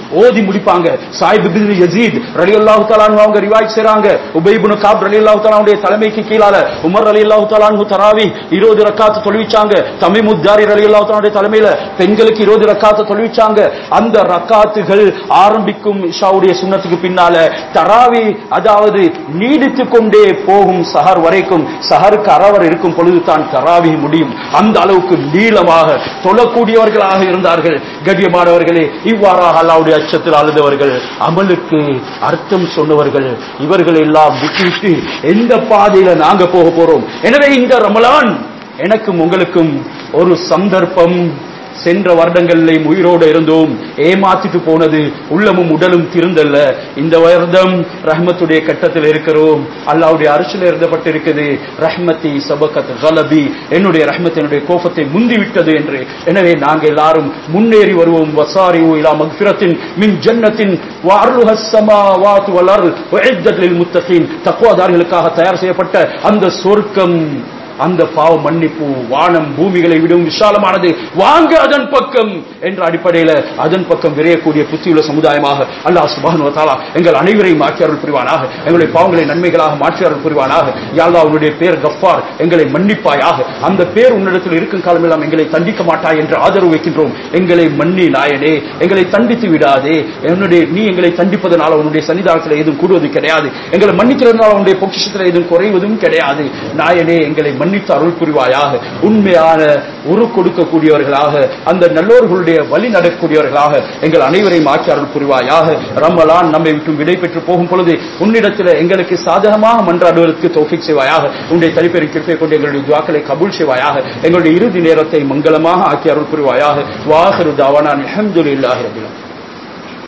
ஓதி முடிப்பாங்க சாயிப் இப்னு யசீத் ரலியல்லாஹு தஆலா அன்ஹு அவங்க ரிவாயத் செய்றாங்க உபை இப்னு காப் ரலியல்லாஹு தஆலா உடைய தலைமைக்கு கீழால உமர் ரலியல்லாஹு தஆலா அன்ஹு தராவி 20 ரக்காத் தொழுவிச்சாங்க தமீமுத் தாரி ரலியல்லாஹு தஆலா உடைய தலைமையில பெண்களுக்கு 20 ரக்காத் தொழுவிச்சாங்க அந்த ரக்காத்துகள் ஆரம்பிக்கும் இஷாவுடைய சுன்னத்துக்கு பின்னால தராவி அதாவது நீடித்து கொண்டே போகும் சஹர் வரைக்கும் சஹருக்கு அரவர் இருக்கும் பொழுது தான் தராவி முடியும் அந்த அளவுக்கு நீளமாக தொழக்கூடியவர்களாக இருந்தார்கள் கண்ணியமானவர்களே இவ்வாறாக அல்லாவுடைய அச்சத்தில் அழுதவர்கள் அமலுக்கு அர்த்தம் சொன்னவர்கள் இவர்கள் எல்லாம் விட்டுவிட்டு எந்த பாதையில நாங்க போக போறோம் எனவே இந்த ரமலான் எனக்கும் உங்களுக்கும் ஒரு சந்தர்ப்பம் சென்ற வருடங்களில் உயிரோடு இருந்தோம் ஏமாத்திட்டு போனது உள்ளமும் உடலும் திருந்தல்ல இந்த வருடம் ரஹ்மத்துடைய கட்டத்தில் இருக்கிறோம் அல்லாவுடைய அரசில் எழுதப்பட்டிருக்குது ரஹ்மத்தி சபகத் கலபி என்னுடைய ரஹ்மத் என்னுடைய கோபத்தை முந்திவிட்டது என்று எனவே நாங்கள் எல்லாரும் முன்னேறி வருவோம் வசாரி இலா மக்ஃபிரத்தின் மின் ஜன்னத்தின் வார்லுஹ ஸமாவாத்து வல் அர்ல் உஇத்தத் லில் முத்தகீன் தக்வாதாரிகளுக்காக தயார் செய்யப்பட்ட அந்த சொர்க்கம் அந்த பாவ மன்னிப்பு வானம் பூமிகளை விடவும் விசாலமானது வாங்க அதன் பக்கம் என்ற அடிப்படையில் அதன் பக்கம் விரையக்கூடிய புத்தியுள்ள சமுதாயமாக அல்லாஹ் சுபான் வத்தாலா எங்கள் அனைவரையும் மாற்றி அருள் புரிவானாக எங்களுடைய பாவங்களை நன்மைகளாக மாற்றி அருள் புரிவானாக யாழ்லா உன்னுடைய பேர் கஃபார் எங்களை மன்னிப்பாயாக அந்த பேர் உன்னிடத்தில் இருக்கும் காலமெல்லாம் எங்களை தண்டிக்க மாட்டாய் என்று ஆதரவு வைக்கின்றோம் எங்களை மன்னி நாயனே எங்களை தண்டித்து விடாதே என்னுடைய நீ எங்களை தண்டிப்பதனால உன்னுடைய சன்னிதானத்தில் எதுவும் கூடுவது கிடையாது எங்களை மன்னிக்கிறதுனால உன்னுடைய பொக்கிஷத்தில் எதுவும் குறைவதும் கிடையாது நாயனே எங்களை மன்னித்து அருள் புரிவாயாக உண்மையான உரு கொடுக்கக்கூடியவர்களாக அந்த நல்லோர்களுடைய வழி நடக்கக்கூடியவர்களாக எங்கள் அனைவரையும் ஆக்கி அருள் புரிவாயாக ரமலான் நம்மை விட்டு விடை பெற்று போகும் பொழுது உன்னிடத்தில் எங்களுக்கு சாதகமாக மன்றாடுவதற்கு தோஃபிக் செய்வாயாக உன்னுடைய தனிப்பெரும் கிருப்பை கொண்டு எங்களுடைய துவாக்களை கபூல் செய்வாயாக எங்களுடைய இறுதி நேரத்தை மங்களமாக ஆக்கி அருள் புரிவாயாக வாஹரு தாவானா அல்ஹம்துலில்லாஹி ரபில் ஆலமீன்